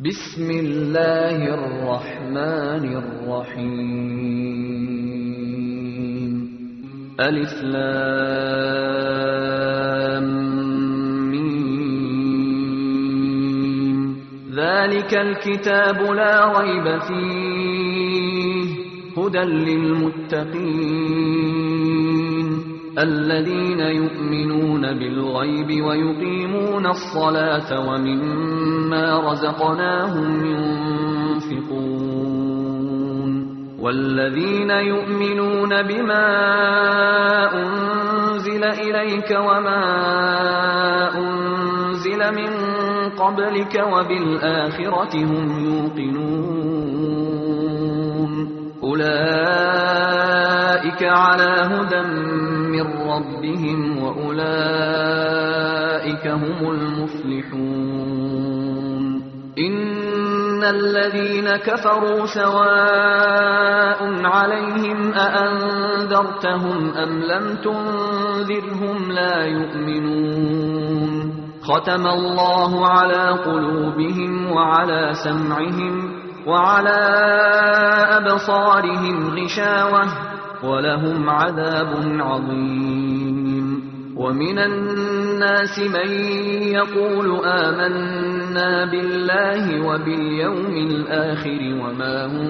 بسم الله الرحمن الرحيم ألف لام ميم ذلك الكتاب لا ريب فيه هدى للمتقين الذين يؤمنون بالغيب ويقيمون الصلاة ومما رزقناهم ينفقون والذين يؤمنون بما أنزل إليك وما أنزل من قبلك وبالآخرة هم يوقنون أولئك على هدى من ربهم وأولئك هم المفلحون إن الذين كفروا سواء عليهم أأنذرتهم أم لم تنذرهم لا يؤمنون ختم الله على قلوبهم وعلى سمعهم وعلى أبصارهم غشاوة ولهم عذاب عظيم ومن الناس من يقول آمنا بالله وباليوم الآخر وما هم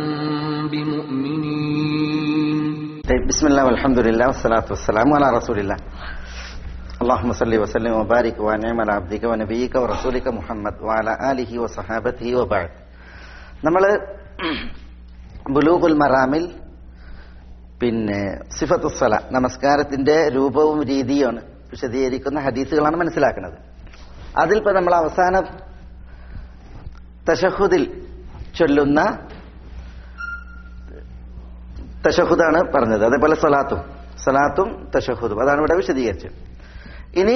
بمؤمنين طيب بسم الله والحمد لله والصلاة والسلام على رسول الله اللهم صل وسلم وبارك وانعم على عبدك ونبيك ورسولك محمد وعلى آله وصحابته وبعد നമ്മൾ ബുലൂഖുൽ മറാമിൽ പിന്നെ സിഫത്തുസ്സല നമസ്കാരത്തിന്റെ രൂപവും രീതിയുമാണ് വിശദീകരിക്കുന്ന ഹദീസുകളാണ് മനസ്സിലാക്കുന്നത് അതിൽപ്പോൾ നമ്മൾ അവസാന തഷഹുദിൽ ചൊല്ലുന്ന തഷഹുദാണ് പറഞ്ഞത് അതേപോലെ സലാത്തും സലാത്തും തഷഹുദും അതാണ് ഇവിടെ വിശദീകരിച്ചത് ഇനി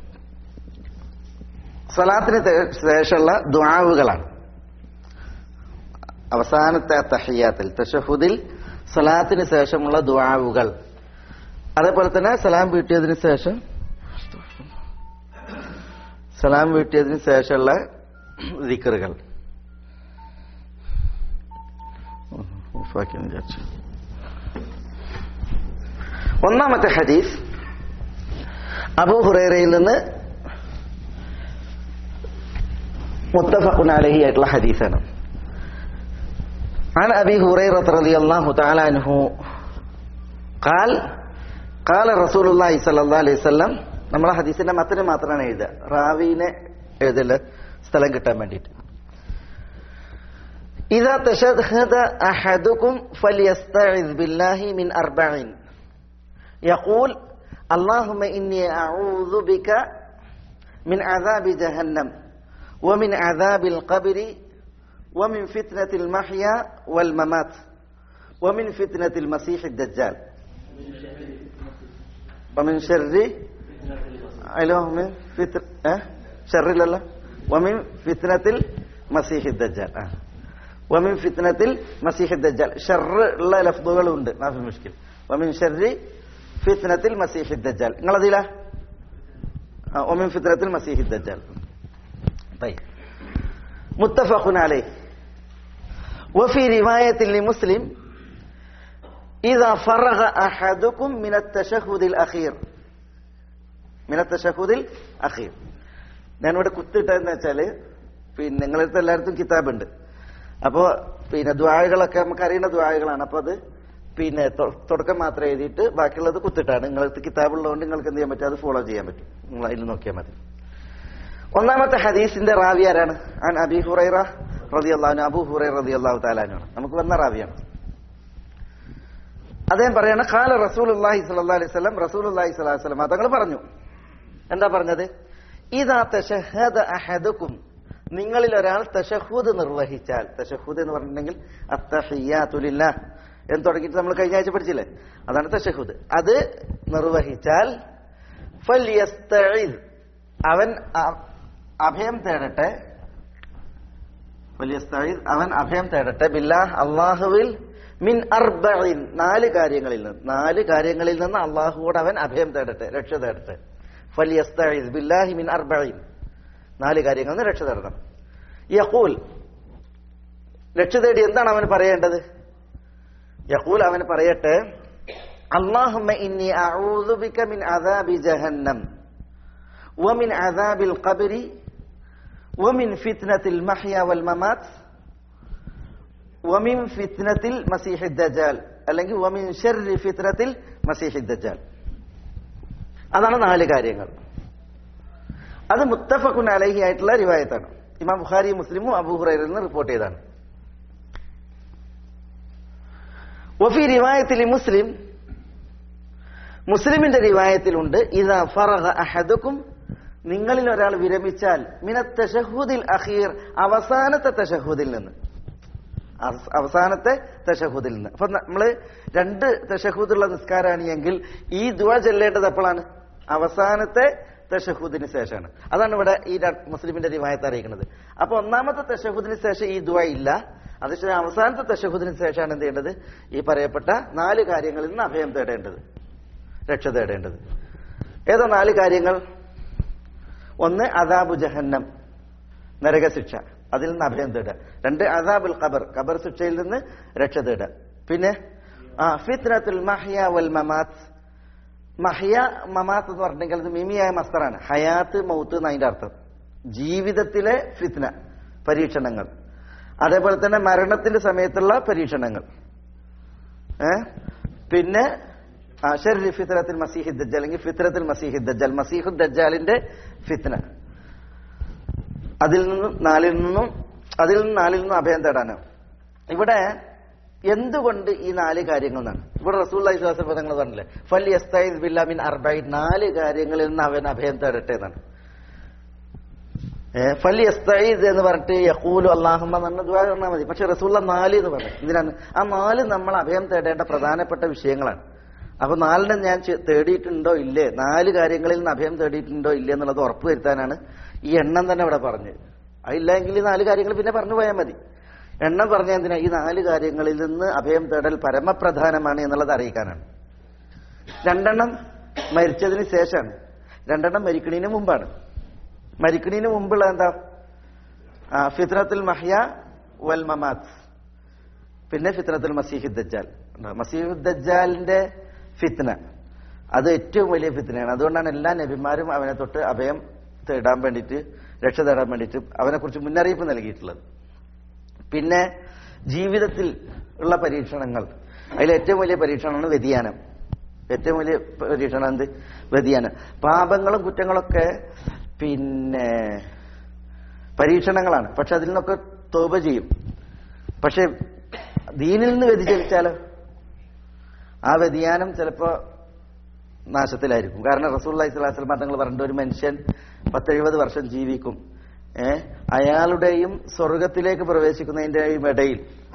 സലാത്തിന് ശേഷമുള്ള ദുആവുകളാണ് അവസാനത്തെ തഹയ്യാത്തിൽ തഷഹുദിൽ സലാത്തിന് ശേഷമുള്ള ദുആവുകൾ അതേപോലെ തന്നെ സലാം വീട്ടിയതിന് ശേഷം സലാം വീട്ടിയതിന് ശേഷമുള്ള ദിക്കറുകൾ വിചാരിച്ചു ഒന്നാമത്തെ ഹദീസ് അബൂ ഹുറൈറയിൽ നിന്ന് മുത്തഫഖുൻ അലഹി ആയിട്ടുള്ള ഹദീസാണ് عن أبي هريرة رضي الله تعالى عنه قال قال رسول الله صلى الله عليه وسلم നമ്മളെ ഹദീസിന്റെ മത്തിന് മാത്രമാണ് എഴുതുക റാവീനെ എഴുതല് സ്ഥലം കിട്ടാൻ വേണ്ടിയിട്ട് إذا تشهد أحدكم فليستعذ بالله من أربع يقول اللهم إني أعوذ بك من عذاب جهنم ومن عذاب القبر ومن فتنة المحيا والممات ومن فتنة المسيح الدجال ومن شر أيوه من فتر أه؟ شر لا ومن فتنة المسيح الدجال أه. ومن فتنة المسيح الدجال شر لا لفظകൾ ഉണ്ട് ما في مشكلة ومن شر فتنة المسيح الدجال നിങ്ങളതില ومن فتنة المسيح الدجال طيب متفق عليه وفي رواية لمسلم إذا فرغ أحدكم من التشهد الأخير من التشهد الأخير ഞാനിവിടെ കുത്തിട്ടെന്ന് വെച്ചാല് പിന്നെ നിങ്ങളടുത്ത് എല്ലായിടത്തും കിതാബുണ്ട് അപ്പോൾ പിന്നെ ദ്വാഴകളൊക്കെ നമുക്ക് അറിയുന്ന ദ്വാഴകളാണ് അപ്പോൾ അത് പിന്നെ തുടക്കം മാത്രം എഴുതിയിട്ട് ബാക്കിയുള്ളത് കുത്തിട്ടാണ് നിങ്ങൾക്ക് കിതാബുള്ളതുകൊണ്ട് നിങ്ങൾക്ക് എന്ത് ചെയ്യാൻ പറ്റും അത് ഫോളോ ചെയ്യാൻ പറ്റും നിങ്ങൾ അതിൽ നോക്കിയാൽ മതി ഒന്നാമത്തെ ഹദീസിന്റെ റാവി ആരാണ് ആൻ അബി ഹുറൈറ റളിയല്ലാഹു അബൂ ഹുറൈറ റളിയല്ലാഹു തആലാനാണ് നമുക്ക് വന്ന റാവിയാണ് അദ്ദേഹം പറയാണ് ഖാല റസൂലുള്ളാഹി സ്വല്ലല്ലാഹു അലൈഹി വസല്ലം റസൂലുള്ളാഹി സ്വല്ലല്ലാഹു അലൈഹി വസല്ലം തങ്ങൾ പറഞ്ഞു എന്താ പറഞ്ഞത് ഇദാ തശഹദ അഹദുക്കും നിങ്ങളിൽ ഒരാൾ തശഹൂദ് നിർവഹിച്ചാൽ തശഹൂദ് എന്ന് പറഞ്ഞിട്ടുണ്ടെങ്കിൽ അത്തഹിയാതു ലില്ലാഹ് എന്ന് തുടങ്ങിയിട്ട് നമ്മൾ കഴിഞ്ഞ ആഴ്ച പഠിച്ചില്ലേ അതാണ് തശഹൂദ് അത് നിർവഹിച്ചാൽ ഫൽയസ്തഇദ് അവൻ അഭയം തേടട്ടെ വലിയ അവൻ അഭയം തേടട്ടെ ബില്ലാഹ് അള്ളാഹുവിൽ മിൻ അർബഇൻ നാല് കാര്യങ്ങളിൽ നിന്ന് നാല് കാര്യങ്ങളിൽ നിന്ന് അള്ളാഹുവോട് അവൻ അഭയം തേടട്ടെ രക്ഷ തേടട്ടെ ഫലിയസ്തഈസ് ബില്ലാഹി മിൻ അർബഈൻ നാല് കാര്യങ്ങളിൽ നിന്ന് രക്ഷ തേടണം യഖൂൽ രക്ഷ തേടി എന്താണ് അവന് പറയേണ്ടത് യഖൂൽ അവൻ പറയട്ടെ അള്ളാഹുമ്മ ഇന്നി അഊദു ബിക മിൻ അദാബി ജഹന്നം വമിൻ അദാബിൽ ഖബ്രി വമിൻ ഫിത്നത്തിൽ മഹ്യ വൽ മമാത്ത് വമിൻ ഫിത്നത്തിൽ മസീഹി ദജാൽ അല്ലെങ്കിൽ വമിൻ ഷർരി ഫിത്നത്തിൽ മസീഹി ദജാൽ അതാണ് നാല് കാര്യങ്ങൾ അത് മുത്തഫഖുൻ അലഹി ആയിട്ടുള്ള റിവായത്താണ് ഇമാം ബുഖാരി മുസ്ലിമും അബൂഹുറയിൽ നിന്ന് റിപ്പോർട്ട് ചെയ്താണ് വഫി റിവായത്തിൽ മുസ്ലിം മുസ്ലിമിന്റെ റിവായത്തിലുണ്ട് ഇതാ ഫറഹ അഹദുക്കും നിങ്ങളിൽ ഒരാൾ വിരമിച്ചാൽ മിന തഷഹുദിൽ അഖീർ അവസാനത്തെ തഷഹുദിൽ നിന്ന് അവസ്- അവസാനത്തെ തഷഹുദിൽ നിന്ന് അപ്പൊ നമ്മള് രണ്ട് തഷഹുദുള്ള നിസ്കാരാണ് എങ്കിൽ ഈ ദുവ ചെല്ലേണ്ടത് എപ്പോഴാണ് അവസാനത്തെ തഷഹുദിന് ശേഷമാണ് അതാണ് ഇവിടെ ഈ ര- മുസ്ലിമിന്റെ റിവായത്ത് അറിയിക്കുന്നത് അപ്പൊ ഒന്നാമത്തെ തഷഹുദിന് ശേഷം ഈ ദുവ ഇല്ല അതിനുശേഷം അവസാനത്തെ തഷഹുദിന് ശേഷമാണ് എന്ത് ചെയ്യേണ്ടത് ഈ പറയപ്പെട്ട നാല് കാര്യങ്ങളിൽ നിന്ന് അഭയം തേടേണ്ടത് രക്ഷ തേടേണ്ടത് ഏതാ നാല് കാര്യങ്ങൾ ഒന്ന് അദാബു ജഹന്നം നരകശിക്ഷ അതിൽ നിന്ന് അഭയം തേടുക രണ്ട് അദാബുൽ ഖബർ ഖബർ ശിക്ഷയിൽ നിന്ന് രക്ഷ തേടുക പിന്നെ ആ ഫിത്നത്തുൽ മഹ്യ വൽ മമാത്ത് മഹ്യ മമാത്ത് എന്ന് പറഞ്ഞിട്ടുണ്ടെങ്കിൽ അത് മിമിയായ മസ്തറാണ് ഹയാത്ത് മൗത്ത് എന്ന് അതിന്റെ അർത്ഥം ജീവിതത്തിലെ ഫിത്ന പരീക്ഷണങ്ങൾ അതേപോലെ തന്നെ മരണത്തിന്റെ സമയത്തുള്ള പരീക്ഷണങ്ങൾ ഏ പിന്നെ ആ, ഷർരി ഫിത്രത്തിൽ മസീഹി ദജ്ജാൽ അല്ലെങ്കിൽ ഫിത്രത്തിൽ മസീഹി ദജ്ജാൽ മസീഹു ദജ്ജാലിന്റെ ഫിത്ന അതിൽ നിന്നും നാലിൽ നിന്നും അതിൽ നിന്നും നാലിൽ നിന്നും അഭയം തേടാനാണ് ഇവിടെ എന്തുകൊണ്ട് ഈ നാല് കാര്യങ്ങൾ എന്നാണ് ഇവിടെ റസൂൽ വിശ്വാസ പദങ്ങൾ പറഞ്ഞില്ലേ ഫൽ യസ്തൈദ് ബില്ലാമിൻ അർബൈൻ നാല് കാര്യങ്ങളിൽ നിന്ന് അവൻ അഭയം തേടട്ടെ എന്നാണ് ഏ, ഫൽ യസ്തഈദ് എന്ന് പറഞ്ഞിട്ട് യഖൂലു അല്ലാഹുമ്മ എന്ന് ദുആ പറഞ്ഞാൽ മതി പക്ഷെ റസൂലുള്ള നാല് എന്ന് പറഞ്ഞു എന്തിനാണ് ആ നാല് നമ്മൾ അഭയം തേടേണ്ട പ്രധാനപ്പെട്ട വിഷയങ്ങളാണ് അപ്പൊ നാലിനെ ഞാൻ ചെ- തേടിയിട്ടുണ്ടോ ഇല്ലേ നാല് കാര്യങ്ങളിൽ നിന്ന് അഭയം തേടിയിട്ടുണ്ടോ ഇല്ലേ എന്നുള്ളത് ഉറപ്പ് വരുത്താനാണ് ഈ എണ്ണം തന്നെ ഇവിടെ പറഞ്ഞത് അതില്ലെങ്കിൽ ഈ നാല് കാര്യങ്ങൾ പിന്നെ പറഞ്ഞു പോയാൽ മതി എണ്ണം പറഞ്ഞ എന്തിനാ ഈ നാല് കാര്യങ്ങളിൽ നിന്ന് അഭയം തേടൽ പരമപ്രധാനമാണ് എന്നുള്ളത് അറിയിക്കാനാണ് രണ്ടെണ്ണം മരിച്ചതിന് ശേഷമാണ് രണ്ടെണ്ണം മരിക്കണതിന് മുമ്പാണ് മരിക്കണതിന് മുമ്പുള്ള എന്താ ആ, ഫിത്രത്തുൽ മഹ്യ വൽ മമാത്ത് പിന്നെ ഫിത്രത്തുൽ മസീഹ് ദജ്ജാൽ മസീഹ് ദജ്ജാലിന്റെ ഫിത്ന അത് ഏറ്റവും വലിയ ഫിത്നയാണ് അതുകൊണ്ടാണ് എല്ലാ നബിമാരും അവനെ തൊട്ട് അഭയം തേടാൻ വേണ്ടിയിട്ട് രക്ഷ തേടാൻ വേണ്ടിയിട്ട് അവനെക്കുറിച്ച് മുന്നറിയിപ്പ് നൽകിയിട്ടുള്ളത് പിന്നെ ജീവിതത്തിൽ ഉള്ള പരീക്ഷണങ്ങൾ അതിൽ ഏറ്റവും വലിയ പരീക്ഷണമാണ് വ്യതിയാനം ഏറ്റവും വലിയ പരീക്ഷണം എന്ത് വ്യതിയാനം പാപങ്ങളും കുറ്റങ്ങളൊക്കെ പിന്നെ പരീക്ഷണങ്ങളാണ് പക്ഷെ അതിൽ നിന്നൊക്കെ തോപ ചെയ്യും പക്ഷെ ദീനിൽ നിന്ന് വ്യതിചലിച്ചാലോ ആ വ്യതിയാനം ചിലപ്പോ നാശത്തിലായിരിക്കും കാരണം റസൂൽ അലൈഹിസ്ലാം തങ്ങൾ പറഞ്ഞിട്ട് ഒരു മനുഷ്യൻ പത്തെഴുപത് വർഷം ജീവിക്കും ഏ അയാളുടെയും സ്വർഗത്തിലേക്ക് പ്രവേശിക്കുന്നതിന്റെയും ഇടയിൽ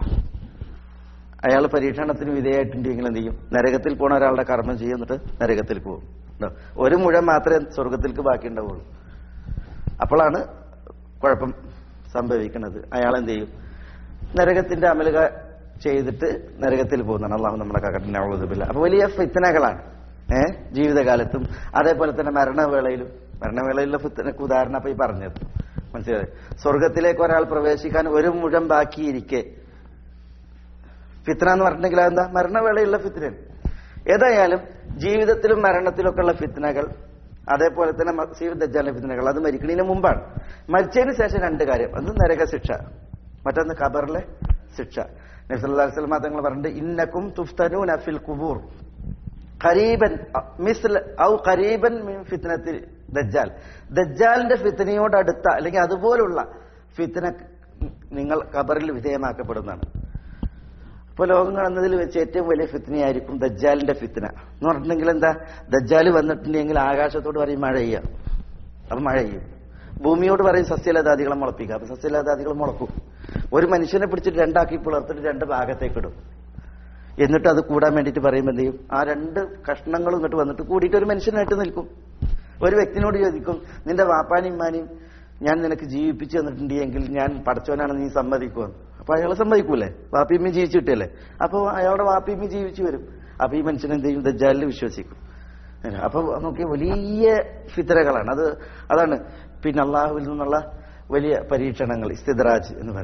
അയാൾ പരീക്ഷണത്തിന് വിധേയമായിട്ടുണ്ടെങ്കിൽ എന്ത് ചെയ്യും നരകത്തിൽ പോണ ഒരാളുടെ കർമ്മം ചെയ്യും എന്നിട്ട് നരകത്തിൽ പോകും ഉണ്ടോ? ഒരു മുഴം മാത്രമേ സ്വർഗത്തിലേക്ക് ബാക്കി ഉണ്ടാവുള്ളൂ അപ്പോഴാണ് കുഴപ്പം സംഭവിക്കുന്നത് അയാൾ എന്ത് ചെയ്യും നരകത്തിന്റെ അമലുക ചെയ്തിട്ട് നരകത്തിൽ പോകുന്നതാണ് അള്ളാഹു നമ്മുടെ കകട്ടിനാവുള്ളതുമില്ല അപ്പൊ വലിയ ഫിത്തനകളാണ് ഏഹ് ജീവിതകാലത്തും അതേപോലെ തന്നെ മരണവേളയിലും മരണവേളയിലുള്ള ഫിത്തനക്ക് ഉദാഹരണം അപ്പൊ ഈ പറഞ്ഞത് മനസ്സിലായി സ്വർഗത്തിലേക്ക് ഒരാൾ പ്രവേശിക്കാൻ ഒരു മുഴം ബാക്കിയിരിക്കെ ഫിത്ന എന്ന് പറഞ്ഞിട്ടുണ്ടെങ്കിൽ അതെന്താ മരണവേളയുള്ള ഫിത്നയാണ് ഏതായാലും ജീവിതത്തിലും മരണത്തിലൊക്കെ ഉള്ള ഫിത്നകൾ അതേപോലെ തന്നെ മസീദ് ദജ്ജാലിന്റെ ഫിത്നകൾ അത് മരിക്കണതിന് മുമ്പാണ് മരിച്ചതിന് ശേഷം രണ്ട് കാര്യം അത് നരകശിക്ഷ മറ്റൊന്ന് ഖബറിലെ ശിക്ഷ നബ്സല്ലാസ്ലമ തങ്ങൾ പറഞ്ഞിട്ട് ഇന്നക്കും തുഫ്തനൂന ഫിൽ കുബൂർ ഖരീബൻ മിസ്ൽ ഔ ഖരീബൻ മിൻ ഫിത്നത്തിൽ ദജ്ജാൽ ദജ്ജാലിന്റെ ഫിത്നയോട് അടുത്ത അല്ലെങ്കിൽ അതുപോലുള്ള ഫിത്ന നിങ്ങൾ ഖബറിൽ വിധേയമാക്കപ്പെടുന്നതാണ് ഇപ്പൊ ലോകം കാണുന്നതിൽ വെച്ച് ഏറ്റവും വലിയ ഫിത്നയായിരിക്കും ദജ്ജാലിന്റെ ഫിത്ന എന്ന് പറഞ്ഞിട്ടുണ്ടെങ്കിൽ എന്താ ദജ്ജാൽ വന്നിട്ടുണ്ടെങ്കിൽ ആകാശത്തോട് പറയും മഴ ചെയ്യാം അപ്പൊ മഴ ചെയ്യും ഭൂമിയോട് പറയും സസ്യലതാദികളെ മുളപ്പിക്കുക അപ്പൊ സസ്യലതാദികൾ മുളക്കും ഒരു മനുഷ്യനെ പിടിച്ചിട്ട് രണ്ടാക്കി പുലർത്തിട്ട് രണ്ട് ഭാഗത്തേക്ക് ഇടും എന്നിട്ട് അത് കൂടാൻ വേണ്ടിയിട്ട് പറയുമ്പോൾ എന്ത് ചെയ്യും ആ രണ്ട് കഷ്ണങ്ങളും ഇങ്ങോട്ട് വന്നിട്ട് കൂടിയിട്ട് ഒരു മനുഷ്യനായിട്ട് നിൽക്കും ഒരു വ്യക്തിനോട് ചോദിക്കും നിന്റെ വാപ്പാനും ഇമ്മാനും ഞാൻ നിനക്ക് ജീവിപ്പിച്ചു തന്നിട്ടുണ്ടെങ്കിൽ ഞാൻ പഠിച്ചവനാണെന്ന് നീ സമ്മതിക്കുമെന്ന് അപ്പൊ അയാൾ സമ്മതിക്കൂലേ വാപ്പിയമ്മ ജീവിച്ചു കിട്ടിയല്ലേ അപ്പൊ അയാളുടെ വാപ്പിയമ്മ ജീവിച്ചു വരും അപ്പൊ ഈ മനുഷ്യൻ എന്ത് ചെയ്യും ദജ്ജാലിൽ വിശ്വസിക്കും അപ്പൊ നോക്കിയ വലിയ ഫിത്തരകളാണ് അത് അതാണ് പിന്നെ അള്ളാഹുവിൽ നിന്നുള്ള വലിയ പരീക്ഷണങ്ങൾ ഇസ്തിദ്രാജ് എന്ന് പറയും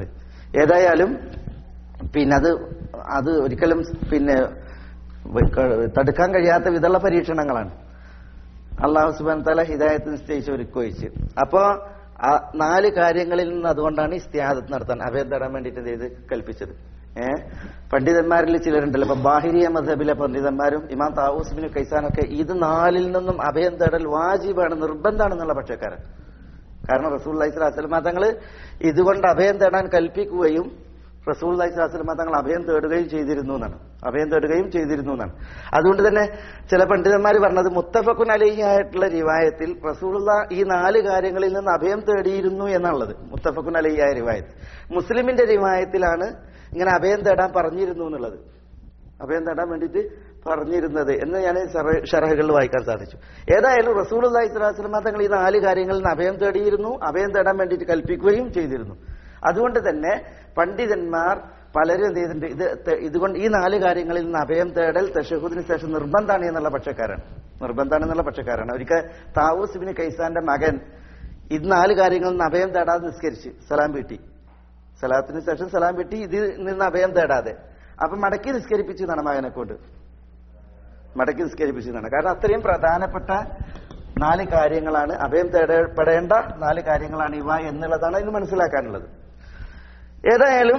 ഏതായാലും പിന്നെ അത് അത് ഒരിക്കലും പിന്നെ തടുക്കാൻ കഴിയാത്ത വിധമുള്ള പരീക്ഷണങ്ങളാണ് അള്ളാഹു സുബാൻ തല ഹിദായത്ത് നിശ്ചയിച്ച് ഒരുക്കൊഴിച്ച് അപ്പോ ആ നാല് കാര്യങ്ങളിൽ നിന്ന് അതുകൊണ്ടാണ് ഇസ്തിയാദത്ത് നടത്താൻ അഭയം തേടാൻ വേണ്ടിയിട്ട് എന്ത് ചെയ്ത് കൽപ്പിച്ചത് ഏഹ് പണ്ഡിതന്മാരിൽ ചിലരുണ്ടല്ലോ ഇപ്പൊ ബാഹിരിയ മധബിലെ പണ്ഡിതന്മാരും ഇമാം താവൂസ്ബിന് കൈസാനൊക്കെ ഇത് നാലിൽ നിന്നും അഭയം തേടൽ വാജിബാണ് നിർബന്ധമാണെന്നുള്ള പക്ഷക്കാരൻ കാരണം റസൂൽ അലൈഹിസ്ലാസ്ലമ തങ്ങൾ ഇതുകൊണ്ട് അഭയം തേടാൻ കൽപ്പിക്കുകയും റസൂൽ അലൈഹിസ്ലാസ്ലമ തങ്ങൾ അഭയം തേടുകയും ചെയ്തിരുന്നു എന്നാണ് അഭയം തേടുകയും ചെയ്തിരുന്നു എന്നാണ് അതുകൊണ്ട് തന്നെ ചില പണ്ഡിതന്മാർ പറഞ്ഞത് മുത്തഫക്കുൻ അലഹി ആയിട്ടുള്ള റിവായത്തിൽ റസൂലുള്ള ഈ നാല് കാര്യങ്ങളിൽ നിന്ന് അഭയം തേടിയിരുന്നു എന്നുള്ളത് മുത്തഫക്കുൻ അലഹി ആയ റിവായത്ത് മുസ്ലിമിന്റെ റിവായത്തിലാണ് ഇങ്ങനെ അഭയം തേടാൻ പറഞ്ഞിരുന്നു എന്നുള്ളത് അഭയം തേടാൻ വേണ്ടിയിട്ട് പറഞ്ഞിരുന്നത് എന്ന് ഞാൻ ഷറഹകളിൽ വായിക്കാൻ സാധിച്ചു ഏതായാലും റസൂൽ അള്ളഹി സ്വലാസ്ലമ തങ്ങൾ ഈ നാല് കാര്യങ്ങളിൽ നിന്ന് അഭയം തേടിയിരുന്നു അഭയം തേടാൻ വേണ്ടിയിട്ട് കൽപ്പിക്കുകയും ചെയ്തിരുന്നു അതുകൊണ്ട് തന്നെ പണ്ഡിതന്മാർ പലരും എന്ത് ചെയ്തിട്ടുണ്ട് ഇത് ത- ഇതുകൊണ്ട് ഈ നാല് കാര്യങ്ങളിൽ നിന്ന് അഭയം തേടൽ തഷഹുദിന് ശേഷം നിർബന്ധമാണ് എന്നുള്ള പക്ഷക്കാരാണ് നിർബന്ധമാണ് എന്നുള്ള പക്ഷക്കാരാണ് ഒരിക്കൽ താവൂസ് ബിൻ കൈസാന്റെ മകൻ ഇത് നാല് കാര്യങ്ങളിൽ നിന്ന് അഭയം തേടാതെ നിസ്കരിച്ച് സലാം വീട്ടി സലാത്തിന് ശേഷം സലാം വീട്ടി ഇതിൽ നിന്ന് അഭയം തേടാതെ അപ്പൊ മടക്കി നിസ്കരിപ്പിച്ചു എന്നാണ് മകനെ കൊണ്ട് മടക്കി നിസ്കരിപ്പിച്ചു എന്നാണ് കാരണം അത്രയും പ്രധാനപ്പെട്ട നാല് കാര്യങ്ങളാണ് അഭയം തേടപ്പെടേണ്ട നാല് കാര്യങ്ങളാണ് ഇവ എന്നുള്ളതാണ് ഇതിന് മനസ്സിലാക്കാനുള്ളത് ഏതായാലും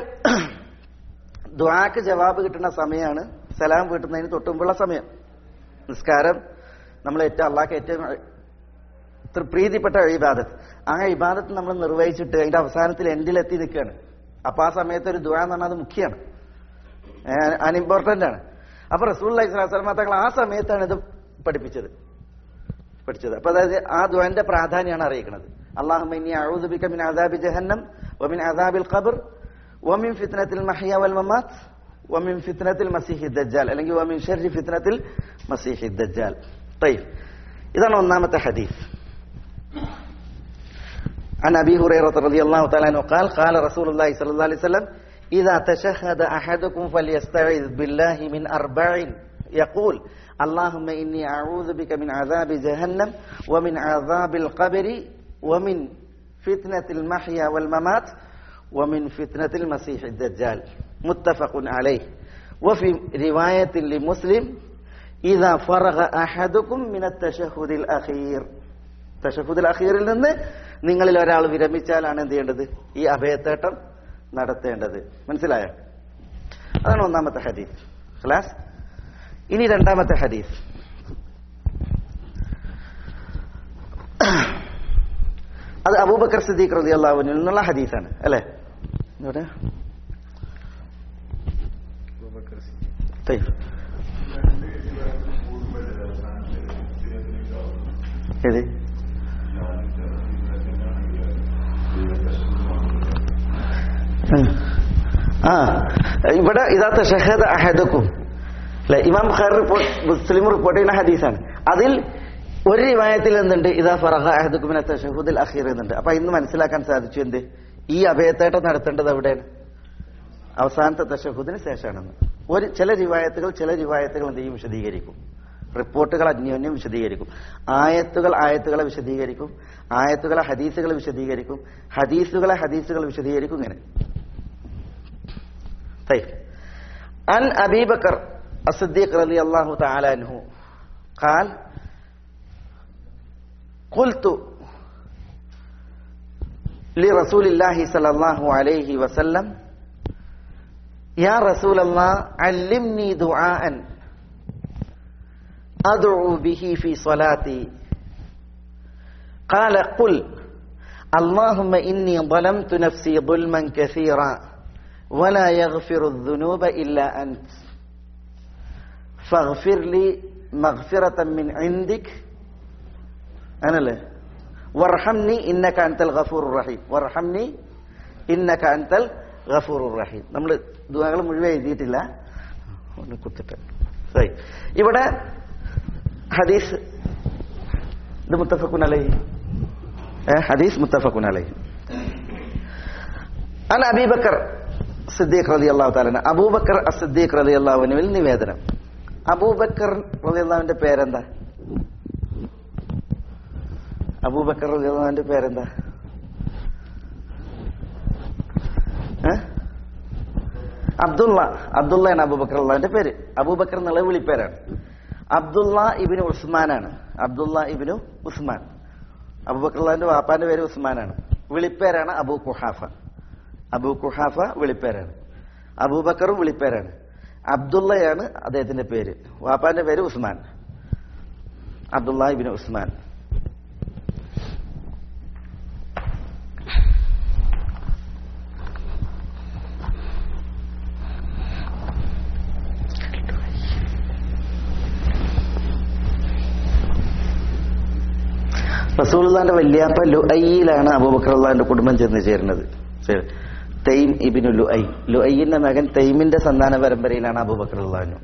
ദ്വാക്ക് ജവാബ് കിട്ടുന്ന സമയമാണ് സലാം വീട്ടുന്നതിന് തൊട്ടുമുമ്പുള്ള സമയം നിസ്കാരം നമ്മൾ ഏറ്റവും അള്ളാഹ്ക്ക് ഏറ്റവും തൃ- പ്രീതിപ്പെട്ട ഇബാദത്ത് ആ ഇബാദത്ത് നമ്മൾ നിർവഹിച്ചിട്ട് അതിന്റെ അവസാനത്തിൽ എൻഡിലെത്തി നിൽക്കുകയാണ് അപ്പൊ ആ സമയത്ത് ഒരു ദുആ എന്ന് പറഞ്ഞാൽ അത് മുഖ്യമാണ് അൺഇമ്പോർട്ടന്റ് ആണ് അപ്പൊ റസൂൽ അലൈഹി സ്വലാസ്ലാം തങ്ങൾ ആ സമയത്താണ് ഇത് പഠിപ്പിച്ചത് പഠിച്ചത് അപ്പൊ അതായത് ആ ദ്വാന്റെ പ്രാധാന്യമാണ് അറിയിക്കുന്നത് അള്ളാഹുമ്മ ഇന്നി അഊദു ബിക മിൻ അദാബി ജഹന്നം വമിൻ അദാബിൽ ഖബർ വമിൻ ഫിത്നത്തിൽ മഹിയ വൽ മമാത്ത് വമിൻ ഫിത്നത്തിൽ മസീഹി ദജ്ജാൽ അല്ലെങ്കിൽ വമിൻ ഷർരി ഫിത്നത്തിൽ മസീഹി ദജ്ജാൽ طيب ഇതാണ് ഒന്നാമത്തെ ഹദീസ് عن ابي هريره رضي الله تعالى عنه قال قال رسول الله صلى الله عليه وسلم اذا تشهد احدكم فليستعذ بالله من اربع يقول اللهم اني اعوذ بك من عذاب جهنم ومن عذاب القبر ومن فتنه المحيا والممات ومن فتنه المسيح الدجال متفق عليه وفي روايه لمسلم إذا فرغ أحدكم من التشهد الأخير തഷഫുദുൽ അഖീറിൽ നിന്ന് നിങ്ങളിൽ ഒരാൾ വിരമിച്ചാലാണ് എന്ത് ചെയ്യേണ്ടത് ഈ അഭയത്തേട്ടം നടത്തേണ്ടത് മനസ്സിലായോ അതാണ് ഒന്നാമത്തെ ഹദീസ് ഖലാസ് ഇനി രണ്ടാമത്തെ ഹദീസ് അത് അബൂബക്കർ സിദ്ദീഖ് റതി അള്ളാഹുവിൽ നിന്നുള്ള ഹദീസാണ് അല്ലേ ഇവിടെ طيب. ഏത് ഉം. ആ ഇവിടെ ഇതാത്ത ഷഹദ് അഹദക്കും അല്ലെ ഇമാം ഖാർ റിപ്പോർട്ട് മുസ്ലിം റിപ്പോർട്ട് ചെയ്യുന്ന ഹദീസാണ് അതിൽ ഒരു റിവായത്തിൽ എന്തുണ്ട് ഇതാ ഫറഹ അഹദക്കുമിനെ തഷഹുദുൽ അഖീർ എന്നുണ്ട് അപ്പൊ ഇന്ന് മനസ്സിലാക്കാൻ സാധിച്ചു എന്ത് ഈ അഭയത്തേട്ടം നടത്തേണ്ടത് എവിടെയാണ് അവസാനത്തെ തഷഹുദിന് ശേഷമാണെന്ന് ഒരു ചില റിവായത്തുകൾ ചില റിവായത്തുകൾ എന്ത് ചെയ്യും വിശദീകരിക്കും റിപ്പോർട്ടുകൾ അന്യോന്യം വിശദീകരിക്കും ആയത്തുകൾ ആയത്തുകളെ വിശദീകരിക്കും ആയത്തുകളെ ഹദീസുകളെ വിശദീകരിക്കും ഹദീസുകളെ ഹദീസുകൾ വിശദീകരിക്കും ഇങ്ങനെ طيب عن أبي بكر الصديق رضي الله تعالى عنه قال قلت لرسول الله صلى الله عليه وسلم يا رسول الله علمني دعاء أدعو به في صلاتي قال قل اللهم إني ظلمت نفسي ظلما كثيرا ولا يغفر الذنوب إلا أنت فاغفر لي مغفرة من عندك أنا لا وارحمني إنك أنت الغفور الرحيم وارحمني إنك أنت الغفور الرحيم നമ്മൾ ദുആകൾ മുഴുവൻ എഴുതിയിട്ടില്ല ഒന്ന് കുത്തിട്ട് ശരി ഇവിടെ ഹദീസ് ഇത് മുത്തഫക്കുൻ അലൈഹി ഏ ഹദീസ് മുത്തഫക്കുൻ അലൈഹി അൻ അബീബക്കർ സിദ്ദീഖ് റലി അള്ളാഹു താലാണ് അബൂബക്കർ സിദ്ദീഖ് റലി അള്ളാഹുവിനുവിൽ നിവേദനം അബൂബക്കർ റലി അള്ളാഹുവിന്റെ പേരെന്താ അബൂബക്കർ റലി അള്ളാഹുവിന്റെ പേരെന്താ ഏ? അബ്ദുള്ള അബ്ദുള്ളയാണ് അബൂബക്കർ അള്ളാന്റെ പേര് അബൂബക്കർ എന്നുള്ള വിളിപ്പേരാണ് അബ്ദുള്ള ഇബിന് ഉസ്മാനാണ് അബ്ദുള്ള ഇബിനു ഉസ്മാൻ അബൂബക്കർ അള്ളാന്റെ വാപ്പാന്റെ പേര് ഉസ്മാനാണ് വിളിപ്പേരാണ് അബൂ കുഹാഫ അബൂ കുഹാഫ വിളിപ്പേരാണ് അബൂബക്കറും വിളിപ്പേരാണ് അബ്ദുള്ളയാണ് അദ്ദേഹത്തിന്റെ പേര് വാപ്പാന്റെ പേര് ഉസ്മാൻ അബ്ദുള്ള ഇബിന് ഉസ്മാൻ റസൂലുള്ളാന്റെ വല്യാപ്പ ലുഐയിലാണ് അബൂബക്കറുള്ളാന്റെ കുടുംബം ചെന്ന് ചേരുന്നത് ശരി. തെയ്ം ഇബിനു ലുഐ ലുഐന്റെ മകൻ തെയ്മിന്റെ സന്താന പരമ്പരയിലാണ് അബൂബക്കറുള്ളാനു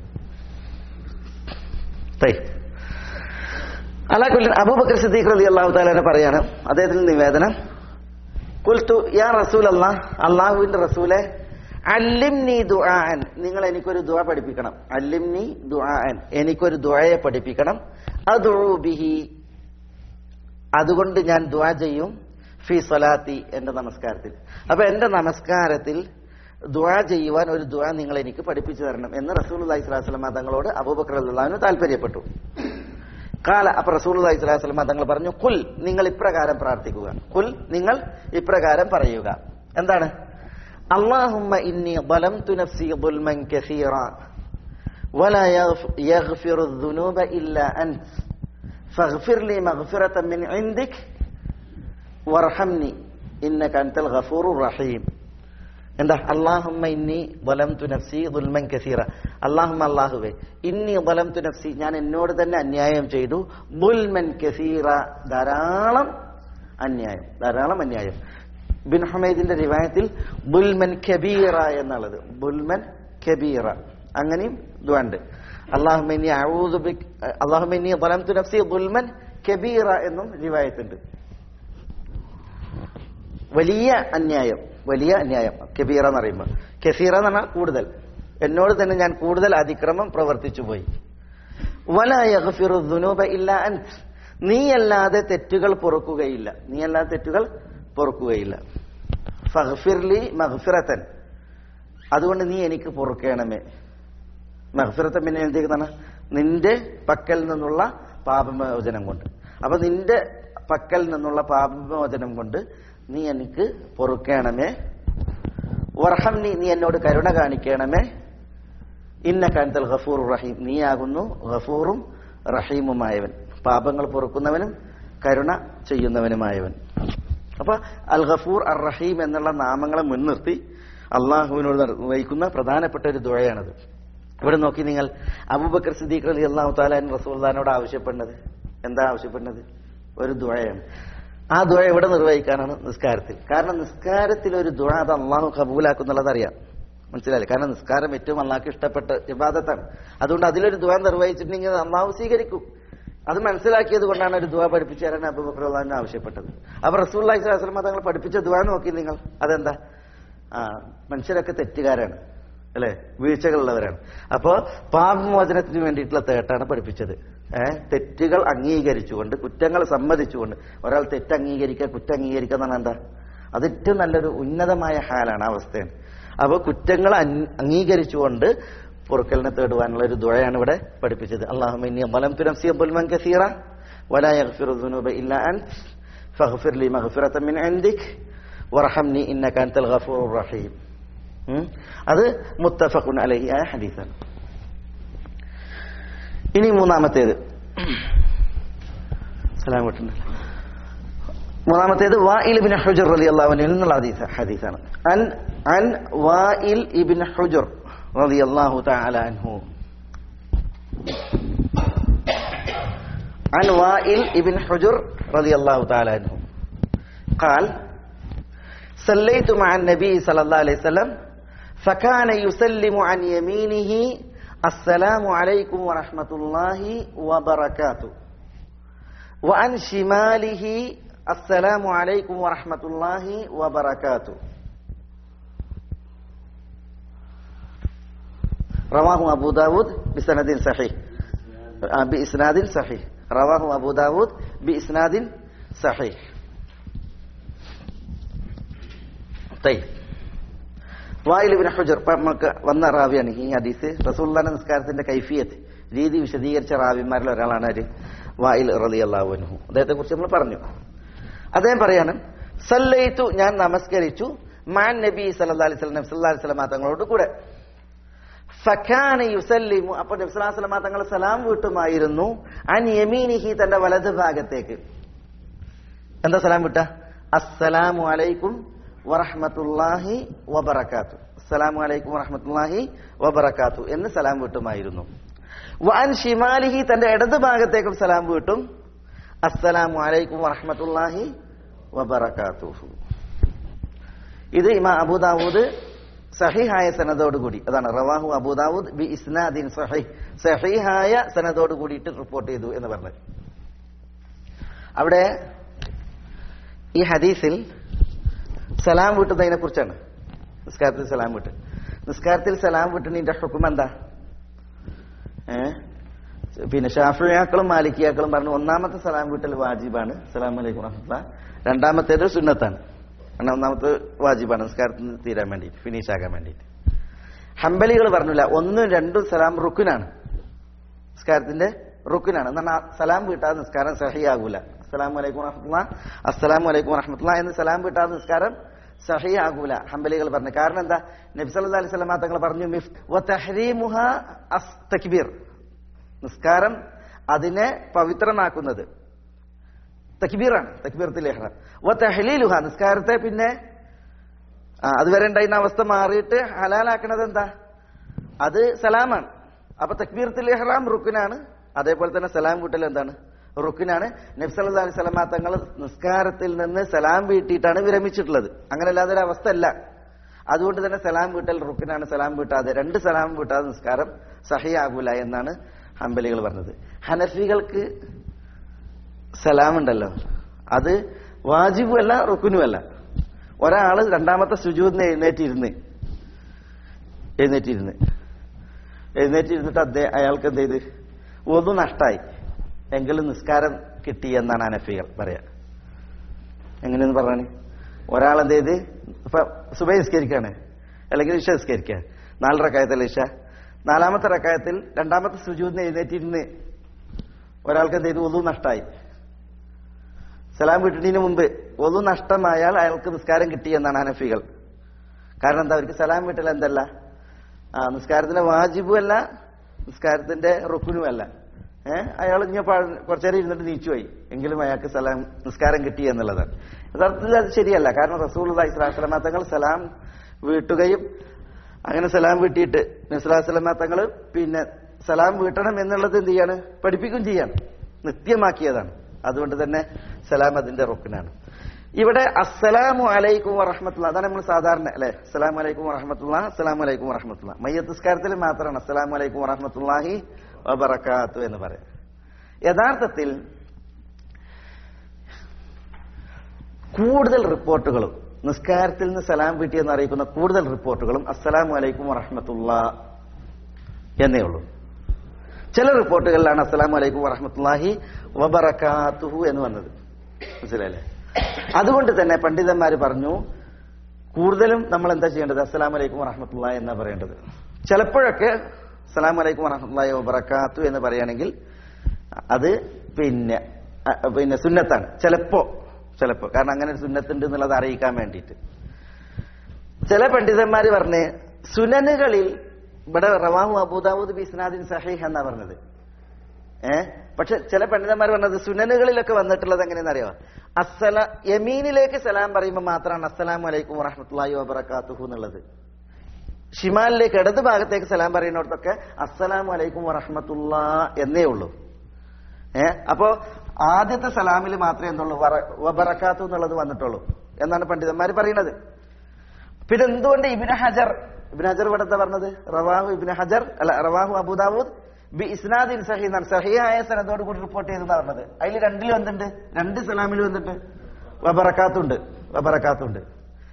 തൈ അലാക്കുല്ല അബൂബക്കർ സിദ്ദീഖ് റളി അള്ളാഹു താലാനെ പറയാണ് അദ്ദേഹത്തിന്റെ നിവേദനം കുൽത്തു യാ റസൂൽ അല്ലാ അള്ളാഹുവിന്റെ റസൂലെ അല്ലിംനി ദുആൻ നിങ്ങൾ എനിക്കൊരു ദുആ പഠിപ്പിക്കണം അല്ലിംനി ദുആൻ എനിക്കൊരു ദുആയെ പഠിപ്പിക്കണം അദുഉ ബിഹി അതുകൊണ്ട് ഞാൻ ദുആ ചെയ്യും ഫി സ്വലാത്തി എന്റെ നമസ്കാരത്തിൽ അപ്പൊ എന്റെ നമസ്കാരത്തിൽ ദുആ ചെയ്യുവാൻ ഒരു ദുആ നിങ്ങൾ എനിക്ക് പഠിപ്പിച്ചു തരണം എന്ന് റസൂൽ അലൈഹി സ്വലാസ്ലമ തങ്ങളോട് അബൂബക്കർ അള്ളാഹുവിന് താല്പര്യപ്പെട്ടു കാല അപ്പൊ റസൂൽ അലൈഹി സ്വലാസ്ലമ തങ്ങൾ പറഞ്ഞു കുൽ നിങ്ങൾ ഇപ്രകാരം പ്രാർത്ഥിക്കുക കുൽ നിങ്ങൾ ഇപ്രകാരം പറയുക എന്താണ് അള്ളാഹുമ്മ ഇന്നി ظلمت نفسي ظلما كثيرا ولا يغف- يغفر الذنوب إلا أنت فاغفر لي مغفرة من عندك وارحمني إنك أنت الغفور الرحيم എന്താ അള്ളാഹുമ്മ ഇന്നി വലംതു നഫ്സി ദുൽമൻ കസീറ അള്ളാഹുമ്മ അള്ളാഹുവേ ഇന്നി വലംതു നഫ്സി ഞാൻ എന്നോട് തന്നെ അന്യായം ചെയ്തു ദുൽമൻ കസീറ ധാരാളം അന്യായം ധാരാളം അന്യായം ബിൻ ഹമീദിന്റെ റിവായത്തിൽ ബുൽമൻ കബീറ എന്നുള്ളത് ബുൽമൻ കബീറ അങ്ങനെയും ഇതുണ്ട് അള്ളാഹുമിനി അള്ളാഹുമിനി വലംതു നഫ്സി ബുൽമൻ കബീറ എന്നും റിവായത്തുണ്ട് വലിയ അന്യായം വലിയ അന്യായം കബീറ എന്ന് പറയുമ്പോൾ കസീറ എന്ന് പറഞ്ഞാൽ കൂടുതൽ എന്നോട് തന്നെ ഞാൻ കൂടുതൽ അതിക്രമം പ്രവർത്തിച്ചു പോയി വല യഗ്ഫിറു ദുനൂബ ഇല്ല അൻത് നീയല്ലാതെ തെറ്റുകൾ പൊറുക്കുകയില്ല നീയല്ലാതെ തെറ്റുകൾ പൊറുക്കുകയില്ല ഫഗ്ഫിർലി മഗ്ഫിറത്തൻ അതുകൊണ്ട് നീ എനിക്ക് പൊറുക്കണമേ മഗ്ഫിറത്തൻ പിന്നെ എന്താണ് നിന്റെ പക്കൽ നിന്നുള്ള പാപമോചനം കൊണ്ട് അപ്പൊ നിന്റെ പക്കൽ നിന്നുള്ള പാപമോചനം കൊണ്ട് നീ എനിക്ക് പൊറുക്കണമേ വർഹം നീ നീ എന്നോട് കരുണ കാണിക്കണമേ ഇന്ന കാന്തൽ ഗഫൂർ റഹീം നീയാകുന്നു ഗഫൂറും റഹീമുമായവൻ പാപങ്ങൾ പൊറുക്കുന്നവനും കരുണ ചെയ്യുന്നവനുമായവൻ അപ്പൊ അൽ ഗഫൂർ അർ റഹീം എന്നുള്ള നാമങ്ങളെ മുൻനിർത്തി അള്ളാഹുവിനോട് നിർവഹിക്കുന്ന പ്രധാനപ്പെട്ട ഒരു ദുഴയാണത് ഇവിടെ നോക്കി നിങ്ങൾ അബൂബക്കർ സിദ്ദീഖ് അലി അള്ളാഹു താലാൻ റസൂൽദാനോട് ആവശ്യപ്പെടുന്നത് എന്താ ആവശ്യപ്പെടുന്നത് ഒരു ദുഴയാണ് ആ ദുഴ എവിടെ നിർവഹിക്കാനാണ് നിസ്കാരത്തിൽ കാരണം നിസ്കാരത്തിൽ ഒരു ദുഴ അത് അള്ളാഹു കബൂലാക്കുന്നുള്ളത് അറിയാം മനസ്സിലായില്ലേ കാരണം നിസ്കാരം ഏറ്റവും അള്ളാഹ്ക്ക് ഇഷ്ടപ്പെട്ട ഇബാദത്താണ് അതുകൊണ്ട് അതിലൊരു ദുവ നിർവഹിച്ചിട്ടുണ്ടെങ്കിൽ അള്ളാഹു സ്വീകരിക്കും അത് മനസ്സിലാക്കിയത് കൊണ്ടാണ് ഒരു ദുവ പഠിപ്പിച്ചു തരാൻ അബൂബക്കർ അള്ളാഹിനെ ആവശ്യപ്പെട്ടത് അപ്പൊ റസൂൽ അലൈഹിസ്ലാം തങ്ങൾ പഠിപ്പിച്ച ദുവ നോക്കി നിങ്ങൾ അതെന്താ ആ മനുഷ്യരൊക്കെ തെറ്റുകാരാണ് അല്ലെ വീഴ്ചകളുള്ളവരാണ് അപ്പോ പാപമോചനത്തിന് വേണ്ടിയിട്ടുള്ള തേട്ടാണ് പഠിപ്പിച്ചത് ഏഹ് തെറ്റുകൾ അംഗീകരിച്ചുകൊണ്ട് കുറ്റങ്ങൾ സമ്മതിച്ചുകൊണ്ട് ഒരാൾ തെറ്റ് അംഗീകരിക്കുക കുറ്റം അംഗീകരിക്കുക എന്നാണ് എന്താ അത് ഏറ്റവും നല്ലൊരു ഉന്നതമായ ഹാലാണ് ആ അവസ്ഥയാണ് അപ്പൊ കുറ്റങ്ങൾ അൻ- അംഗീകരിച്ചുകൊണ്ട് പൊറുക്കലിനെ തേടുവാനുള്ള ഒരു ദുഴയാണ് ഇവിടെ പഠിപ്പിച്ചത് അള്ളാഹുമിനി മലം തുനഫ്സി ബുൽമൻ കസീറ ولا يغفر الذنوب إلا أنت فاغفر لي مغفرة من عندك وارحمني إنك أنت الغفور الرحيم ഉം. അത് മുത്തഫഖുൻ അലൈഹി ആയ ഹദീസാണ് ഇനി മൂന്നാമത്തേത് സലാം കിട്ടുന്നില്ല മൂന്നാമത്തേത് വായിൽ ഇബിൻ ഹുജർ റലി അള്ളാഹുവിനിൽ നിന്നുള്ള ഹദീസ് ഹദീസാണ് അൻ അൻ വായിൽ ഇബിൻ ഹുജർ റലി അള്ളാഹു തആല അൻഹു عن وائل ابن حجر رضي الله تعالى عنه قال صليت مع النبي صلى الله عليه وسلم فكان يسلم عن يمينه السلام عليكم ورحمة الله وبركاته وعن شماله السلام عليكم ورحمة الله وبركاته رواه أبو داود بسند صحيح آه، بإسناد صحيح رواه أبو داود بإسناد صحيح طيب വായിലിബിന് ഹുജർ ഇപ്പൊ നമുക്ക് വന്ന റാവിയാണ് ഈ ഹദീസ് റസൂല്ലാന്റെ നിസ്കാരത്തിന്റെ കൈഫിയത്ത് രീതി വിശദീകരിച്ച റാവിമാരിൽ ഒരാളാണ് ആര് വായിൽ റലി അള്ളാഹുനഹു അദ്ദേഹത്തെ കുറിച്ച് നമ്മൾ പറഞ്ഞു അദ്ദേഹം പറയാണ് സല്ലയിത്തു ഞാൻ നമസ്കരിച്ചു മാൻ നബി സല്ലല്ലാഹു അലൈഹി വസല്ലം സല്ലല്ലാഹു അലൈഹി വസല്ലം തങ്ങളോട് കൂടെ ഫക്കാന യുസല്ലിമു അപ്പോൾ നബി സല്ലല്ലാഹു അലൈഹി വസല്ലം തങ്ങൾ സലാം വീട്ടുമായിരുന്നു അൻ യമീനിഹി തന്റെ വലത് ഭാഗത്തേക്ക് എന്താ സലാം വിട്ട അസ്സലാമു അലൈക്കും വറഹ്മത്തുള്ളാഹി വബറകാത്തു അസ്സലാമു അലൈക്കും വറഹ്മത്തുള്ളാഹി വബറകാത്തു എന്ന് സലാം വീട്ടുമായിരുന്നു വഅൻ ഷിമാലിഹി തന്റെ ഇടത് ഭാഗത്തേക്കും സലാം വീട്ടും അസ്സലാമു അലൈക്കും വറഹ്മത്തുള്ളാഹി വബറകാതുഹു ഇത് ഇമാ അബൂദാവൂദ് സഹിഹായ സനദോടുകൂടി അതാണ് റവാഹു അബൂദാവൂദ് ബി ഇസ്നാദിൻ സഹീഹ് സഹിഹായ സനദോട് കൂടിയിട്ട് റിപ്പോർട്ട് ചെയ്തു എന്ന് പറഞ്ഞത് അവിടെ ഈ ഹദീസിൽ സലാം വീട്ടുന്നതിനെ കുറിച്ചാണ് നിസ്കാരത്തിൽ സലാം വീട്ട് നിസ്കാരത്തിൽ സലാം വീട്ടുന്നതിന്റെ ഹുക്കും എന്താ ഏ പിന്നെ ഷാഫിയാക്കളും മാലിക്കിയാക്കളും പറഞ്ഞു ഒന്നാമത്തെ സലാം വീട്ടൽ വാജിബാണ് സലാം അലൈക്കും റഹ്മത്തുള്ള രണ്ടാമത്തേത് സുന്നത്താണ് കാരണം ഒന്നാമത്തെ വാജിബാണ് നിസ്കാരത്തിന് തീരാൻ വേണ്ടിയിട്ട് ഫിനിഷ് ആകാൻ വേണ്ടിയിട്ട് ഹംബലികൾ പറഞ്ഞില്ല ഒന്നും രണ്ടും സലാം റുക്കുനാണ് നിസ്കാരത്തിന്റെ റുക്കുനാണ് എന്നാൽ സലാം വീട്ടാതെ നിസ്കാരം സഹിയാകൂല അസ്സലാമു അലൈക്കും വറഹ്മത്തുള്ളാ അസ്സലാമു അലൈക്കും വറഹ്മത്തുള്ളാ എന്ന് സലാം വീട്ടാതെ നിസ്കാരം സഹിയാകൂല ഹംബലികൾ പറഞ്ഞു കാരണം എന്താ നബി സല്ലല്ലാഹു അലൈഹി വസല്ലം തങ്ങൾ പറഞ്ഞു മിഫ് വ തഹ്രീമുഹ അസ് തക്ബീർ നിസ്കാരം അതിനെ പവിത്രമാക്കുന്നത് തക്ബീറാണ് തക്ബീറത്തിൽ ഇഹ്റാം വ തഹ്ലീലുഹ നിസ്കാരത്തെ പിന്നെ ആ, അതുവരെ ഉണ്ടായിരുന്ന അവസ്ഥ മാറിയിട്ട് ഹലാലാക്കണത് എന്താ അത് സലാമാണ് അപ്പൊ തക്ബീറത്തിൽ ഇഹ്റാം റുക്കിനാണ് അതേപോലെ തന്നെ സലാം കൂട്ടൽ എന്താണ് റുക്കിനാണ് നബ്സല്ലാ അലൈഹി സ്വലമാ തങ്ങൾ നിസ്കാരത്തിൽ നിന്ന് സലാം വീട്ടിയിട്ടാണ് വിരമിച്ചിട്ടുള്ളത് അങ്ങനെ അല്ലാതെ ഒരു അവസ്ഥ അല്ല അതുകൊണ്ട് തന്നെ സലാം വീട്ടൽ റുക്കിനാണ് സലാം വീട്ടാതെ രണ്ട് സലാം വീട്ടാതെ നിസ്കാരം സഹിയാകൂല എന്നാണ് ഹംബലികൾ പറഞ്ഞത് ഹനഫികൾക്ക് സലാം ഉണ്ടല്ലോ അത് വാജിബുമല്ല റുക്കുനുമല്ല ഒരാള് രണ്ടാമത്തെ സുജൂദിന് എഴുന്നേറ്റിരുന്ന് എഴുന്നേറ്റിരുന്ന് എഴുന്നേറ്റിരുന്നിട്ട് അദ്ദേഹം അയാൾക്ക് എന്ത് ചെയ്ത് ഒന്നും നഷ്ടായി എങ്കിലും നിസ്കാരം കിട്ടി എന്നാണ് അനഫികൾ പറയാ എങ്ങനെയെന്ന് പറഞ്ഞാണ് ഒരാൾ എന്ത് ചെയ്ത് ഇപ്പൊ സുബൈ നിസ്കരിക്കാണ് അല്ലെങ്കിൽ ഇഷ നിസ്കരിക്കുക നാല് റക്കായത്തല്ല ഇഷ നാലാമത്തെ റക്കായത്തിൽ രണ്ടാമത്തെ സുജൂദിന് എഴുന്നേറ്റിരുന്ന് ഒരാൾക്ക് എന്ത് ചെയ്തു ഒന്നും നഷ്ടായി സലാം വീട്ടുന്നതിന് മുമ്പ് ഒതു നഷ്ടമായാൽ അയാൾക്ക് നിസ്കാരം കിട്ടി എന്നാണ് ഹനഫികൾ കാരണം എന്താ അവർക്ക് സലാം വീട്ടിൽ എന്തല്ല ആ നിസ്കാരത്തിന്റെ വാജിബും അല്ല നിസ്കാരത്തിന്റെ റുക്കുനും അല്ല ഏഹ് അയാൾ ഇങ്ങനെ കുറച്ചേരം ഇരുന്നിട്ട് നീച്ചുപോയി എങ്കിലും അയാൾക്ക് സലാം നിസ്കാരം കിട്ടി എന്നുള്ളതാണ് യഥാർത്ഥത്തിൽ അത് ശരിയല്ല കാരണം റസൂൽ ഇസ്ലാസ്ലാമ തങ്ങൾ സലാം വീട്ടുകയും അങ്ങനെ സലാം വീട്ടിയിട്ട് നിസ്ലാസ്ലാമ തങ്ങൾ പിന്നെ സലാം വീട്ടണം എന്നുള്ളത് എന്ത് ചെയ്യാണ് പഠിപ്പിക്കുകയും ചെയ്യാണ് നിത്യമാക്കിയതാണ് അതുകൊണ്ട് തന്നെ സലാം അതിന്റെ റുക്കിനാണ് ഇവിടെ അസ്സലാമു അലൈക്കും വറഹമത്തുള്ള അതാണ് നമ്മൾ സാധാരണ അല്ലെ അസ്സലാമു അലൈക്കും വറഹമത്തുള്ള അസ്സലാമു അലൈക്കും വറഹമത്തുള്ള മയ്യത്ത് നിസ്കാരത്തിൽ മാത്രമാണ് അസ്സലാമു അലൈക്കും വറഹമത്തുള്ളാഹി വബറക്കാത്തു എന്ന് പറയാം യഥാർത്ഥത്തിൽ കൂടുതൽ റിപ്പോർട്ടുകളും നിസ്കാരത്തിൽ നിന്ന് സലാം വീട്ടി എന്ന് അറിയിക്കുന്ന കൂടുതൽ റിപ്പോർട്ടുകളും അസ്സലാമു അലൈക്കും വറഹമത്തുള്ള എന്നേ ഉള്ളൂ ചില റിപ്പോർട്ടുകളിലാണ് അസ്സലാമു അലൈക്കും വറഹമത്തുള്ളാഹി വബറക്കാത്തുഹു എന്ന് വന്നത് മനസ്സിലായില്ലേ അതുകൊണ്ട് തന്നെ പണ്ഡിതന്മാർ പറഞ്ഞു കൂടുതലും നമ്മൾ എന്താ ചെയ്യേണ്ടത് അസ്സലാമു അലൈക്കും വറഹമത്തുള്ള എന്നാ പറയേണ്ടത് ചിലപ്പോഴൊക്കെ അസ്സലാമു അലൈക്കും വറഹമത്തുള്ളാഹി വബറക്കാത്തു എന്ന് പറയുകയാണെങ്കിൽ അത് പിന്നെ അ, പിന്നെ സുന്നത്താണ് ചിലപ്പോ ചിലപ്പോ കാരണം അങ്ങനെ ഒരു സുന്നത്തുണ്ട് എന്നുള്ളത് അറിയിക്കാൻ വേണ്ടിയിട്ട് ചില പണ്ഡിതന്മാർ പറഞ്ഞ് സുനനുകളിൽ ഇവിടെ റവാഹു അബൂദാവൂദ് ബിസ്നാദിൻ സഹീഹ് എന്നാ പറഞ്ഞത് ഏ പക്ഷെ ചില പണ്ഡിതന്മാർ പറഞ്ഞത് സുനനുകളിലൊക്കെ വന്നിട്ടുള്ളത് എങ്ങനെയെന്ന് അറിയാമോ അസ്സല യമീനിലേക്ക് സലാം പറയുമ്പോൾ മാത്രമാണ് അസ്സലാമു അലൈക്കും വറഹമത്തുള്ളാഹി വബറകാതുഹു എന്നുള്ളത് ഷിമാലിലേക്ക് ഇടത് ഭാഗത്തേക്ക് സലാം പറയുന്നിടത്തൊക്കെ അസ്സലാമു അലൈക്കും വറഹമത്തുള്ള എന്നേ ഉള്ളൂ ഏ അപ്പോ ആദ്യത്തെ സലാമിൽ മാത്രമേ എന്തുള്ളൂ വറ- വബറക്കാത്തു എന്നുള്ളത് വന്നിട്ടുള്ളൂ എന്നാണ് പണ്ഡിതന്മാർ പറയുന്നത് പിന്നെ എന്തുകൊണ്ട് ഇബിന് ഹജർ ഇബിന് ഹജർ ഇവിടെ എന്താ പറഞ്ഞത് റവാഹു ഇബിന് ഹജർ അല്ല റവാഹു അബൂദാവൂദ് ബി ഇസ്നാദിൻ സഹി എന്നാണ് സഹിയായ സനദോട് കൂടി റിപ്പോർട്ട് ചെയ്തെന്നാ പറഞ്ഞത് അതിൽ രണ്ടിലും എന്തുണ്ട് രണ്ട് സലാമിലും എന്തുണ്ട് വബറക്കാത്തുണ്ട് വബറക്കാത്തുണ്ട്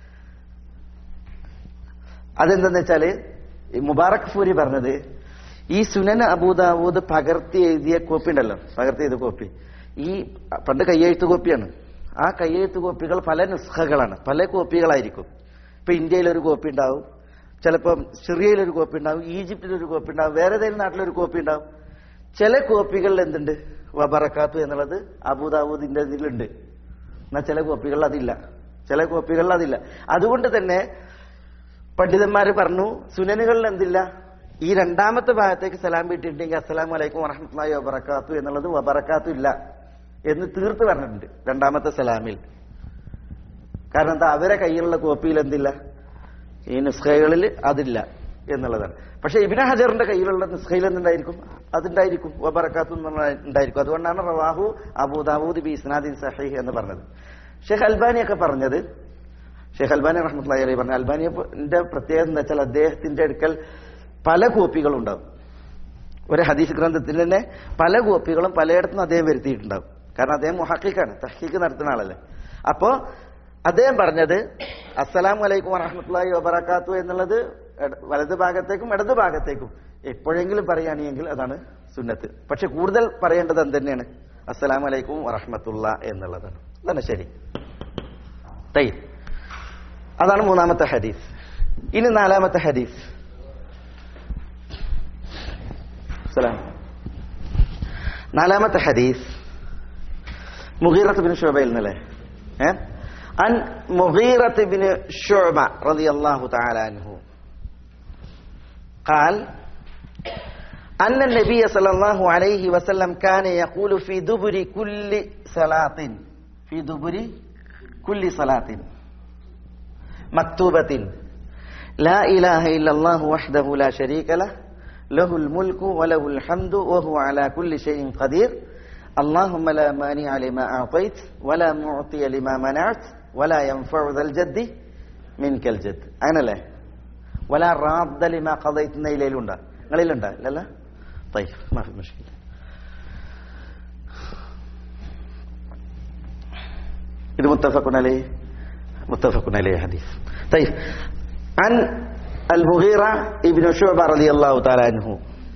അതെന്തെന്ന് വെച്ചാല് ഈ മുബാറക് ഫൂരി പറഞ്ഞത് ഈ സുനൻ അബൂദാവൂദ് പകർത്തി എഴുതിയ കോപ്പി ഉണ്ടല്ലോ പകർത്തി എഴുതിയ കോപ്പി ഈ പണ്ട് കയ്യെഴുത്ത് കോപ്പിയാണ് ആ കയ്യെഴുത്ത് കോപ്പികൾ പല നുസ്ഖകളാണ് പല കോപ്പികളായിരിക്കും ഇപ്പൊ ഇന്ത്യയിൽ ഒരു കോപ്പി ഉണ്ടാവും ചിലപ്പം സിറിയയിലൊരു കോപ്പി ഉണ്ടാവും ഈജിപ്തിലൊരു കോപ്പി ഉണ്ടാവും വേറെ ഏതെങ്കിലും നാട്ടിലൊരു കോപ്പി ഉണ്ടാവും ചില കോപ്പികളിൽ എന്തുണ്ട് വബറക്കാത്തു എന്നുള്ളത് അബുദാബൂദിന്റെ ഇതിലുണ്ട് എന്നാൽ ചില കോപ്പികളിൽ അതില്ല ചില കോപ്പികളിൽ അതില്ല അതുകൊണ്ട് തന്നെ പണ്ഡിതന്മാർ പറഞ്ഞു സുനനുകളിൽ എന്തില്ല ഈ രണ്ടാമത്തെ ഭാഗത്തേക്ക് സലാം വീട്ടിട്ടുണ്ടെങ്കിൽ അസ്സലാം വലൈക്കും വറഹമത്തുള്ളാഹി വബറക്കാത്തു എന്നുള്ളത് വബറക്കാത്തു ഇല്ല എന്ന് തീർത്ത് പറഞ്ഞിട്ടുണ്ട് രണ്ടാമത്തെ സലാമിൽ കാരണം എന്താ അവരെ കയ്യിലുള്ള കോപ്പിയിൽ എന്തില്ല ഈ നിസ്ഖകളിൽ അതില്ല എന്നുള്ളതാണ് പക്ഷെ ഇബിന ഹജറിന്റെ കയ്യിലുള്ള നിസ്ഖയിൽ എന്തുണ്ടായിരിക്കും അതുണ്ടായിരിക്കും വബറക്കാത്തു ഉണ്ടായിരിക്കും അതുകൊണ്ടാണ് റവാഹു അബൂദാബൂദ് ബി ഇസ്നാദിൻ സഹീഹ് എന്ന് പറഞ്ഞത് ഷെയ്ഖ് അൽബാനിയൊക്കെ പറഞ്ഞത് ഷെയ്ഖ് അൽബാനി റഹ്മത്തുള്ളാഹി അലൈഹി പറഞ്ഞു അൽബാനിയുടെ പ്രത്യേകത എന്താ വെച്ചാൽ അദ്ദേഹത്തിന്റെ അടുക്കൽ പല കോപ്പികളും ഉണ്ടാവും ഒരു ഹദീസ് ഗ്രന്ഥത്തിൽ തന്നെ പല കോപ്പികളും പലയിടത്തും അദ്ദേഹം വരുത്തിയിട്ടുണ്ടാവും കാരണം അദ്ദേഹം മുഹക്കിക്കാണ് തഹീക്ക് നടത്തുന്ന ആളല്ലേ അപ്പോ അദ്ദേഹം പറഞ്ഞത് അസ്സലാം വലൈക്കും വറഹമത്തുള്ളാഹി വബറക്കാത്തു എന്നുള്ളത് ഇട- വലത് ഭാഗത്തേക്കും ഇടത് ഭാഗത്തേക്കും എപ്പോഴെങ്കിലും പറയുകയാണെങ്കിൽ അതാണ് സുന്നത്ത് പക്ഷെ കൂടുതൽ പറയേണ്ടത് എന്ത് തന്നെയാണ് അസ്സലാം വലൈക്കും വറഹമത്തുള്ള എന്നുള്ളതാണ് അതാണ് ശരി തൈ അതാണ് മൂന്നാമത്തെ ഹദീസ് ഇനി നാലാമത്തെ ഹദീസ് സലാം നാലാമത്തെ ഹദീസ് മുഗീറത്ത് ബിൻ ഷുബയിൽ നിന്നല്ലേ ഏ അൻ മുഗീറത്ത് ബിൻ ഷുബ റളിയല്ലാഹു തആല അൻഹു قال أن النبي صلى الله عليه وسلم كان يقول في دبر كل صلاة في دبر كل صلاة مكتوبة لا إله إلا الله وحده لا شريك له له الملك وله الحمد وهو على كل شيء قدير اللهم لا مانع لما أعطيت ولا معطي لما منعت ولا ينفع ذا الجد منك الجد أنا لا ولا راد لما قضيت نيليلوندا نيليلوندا لا لا طيب ما في مشكلة ഇത് മുത്തഫഖുൻ അലൈഹി മുത്തഫഖുൻ അലൈഹി ഹദീസ് طيب عن المغيرة ابن شعبة رضي الله تعالى عنه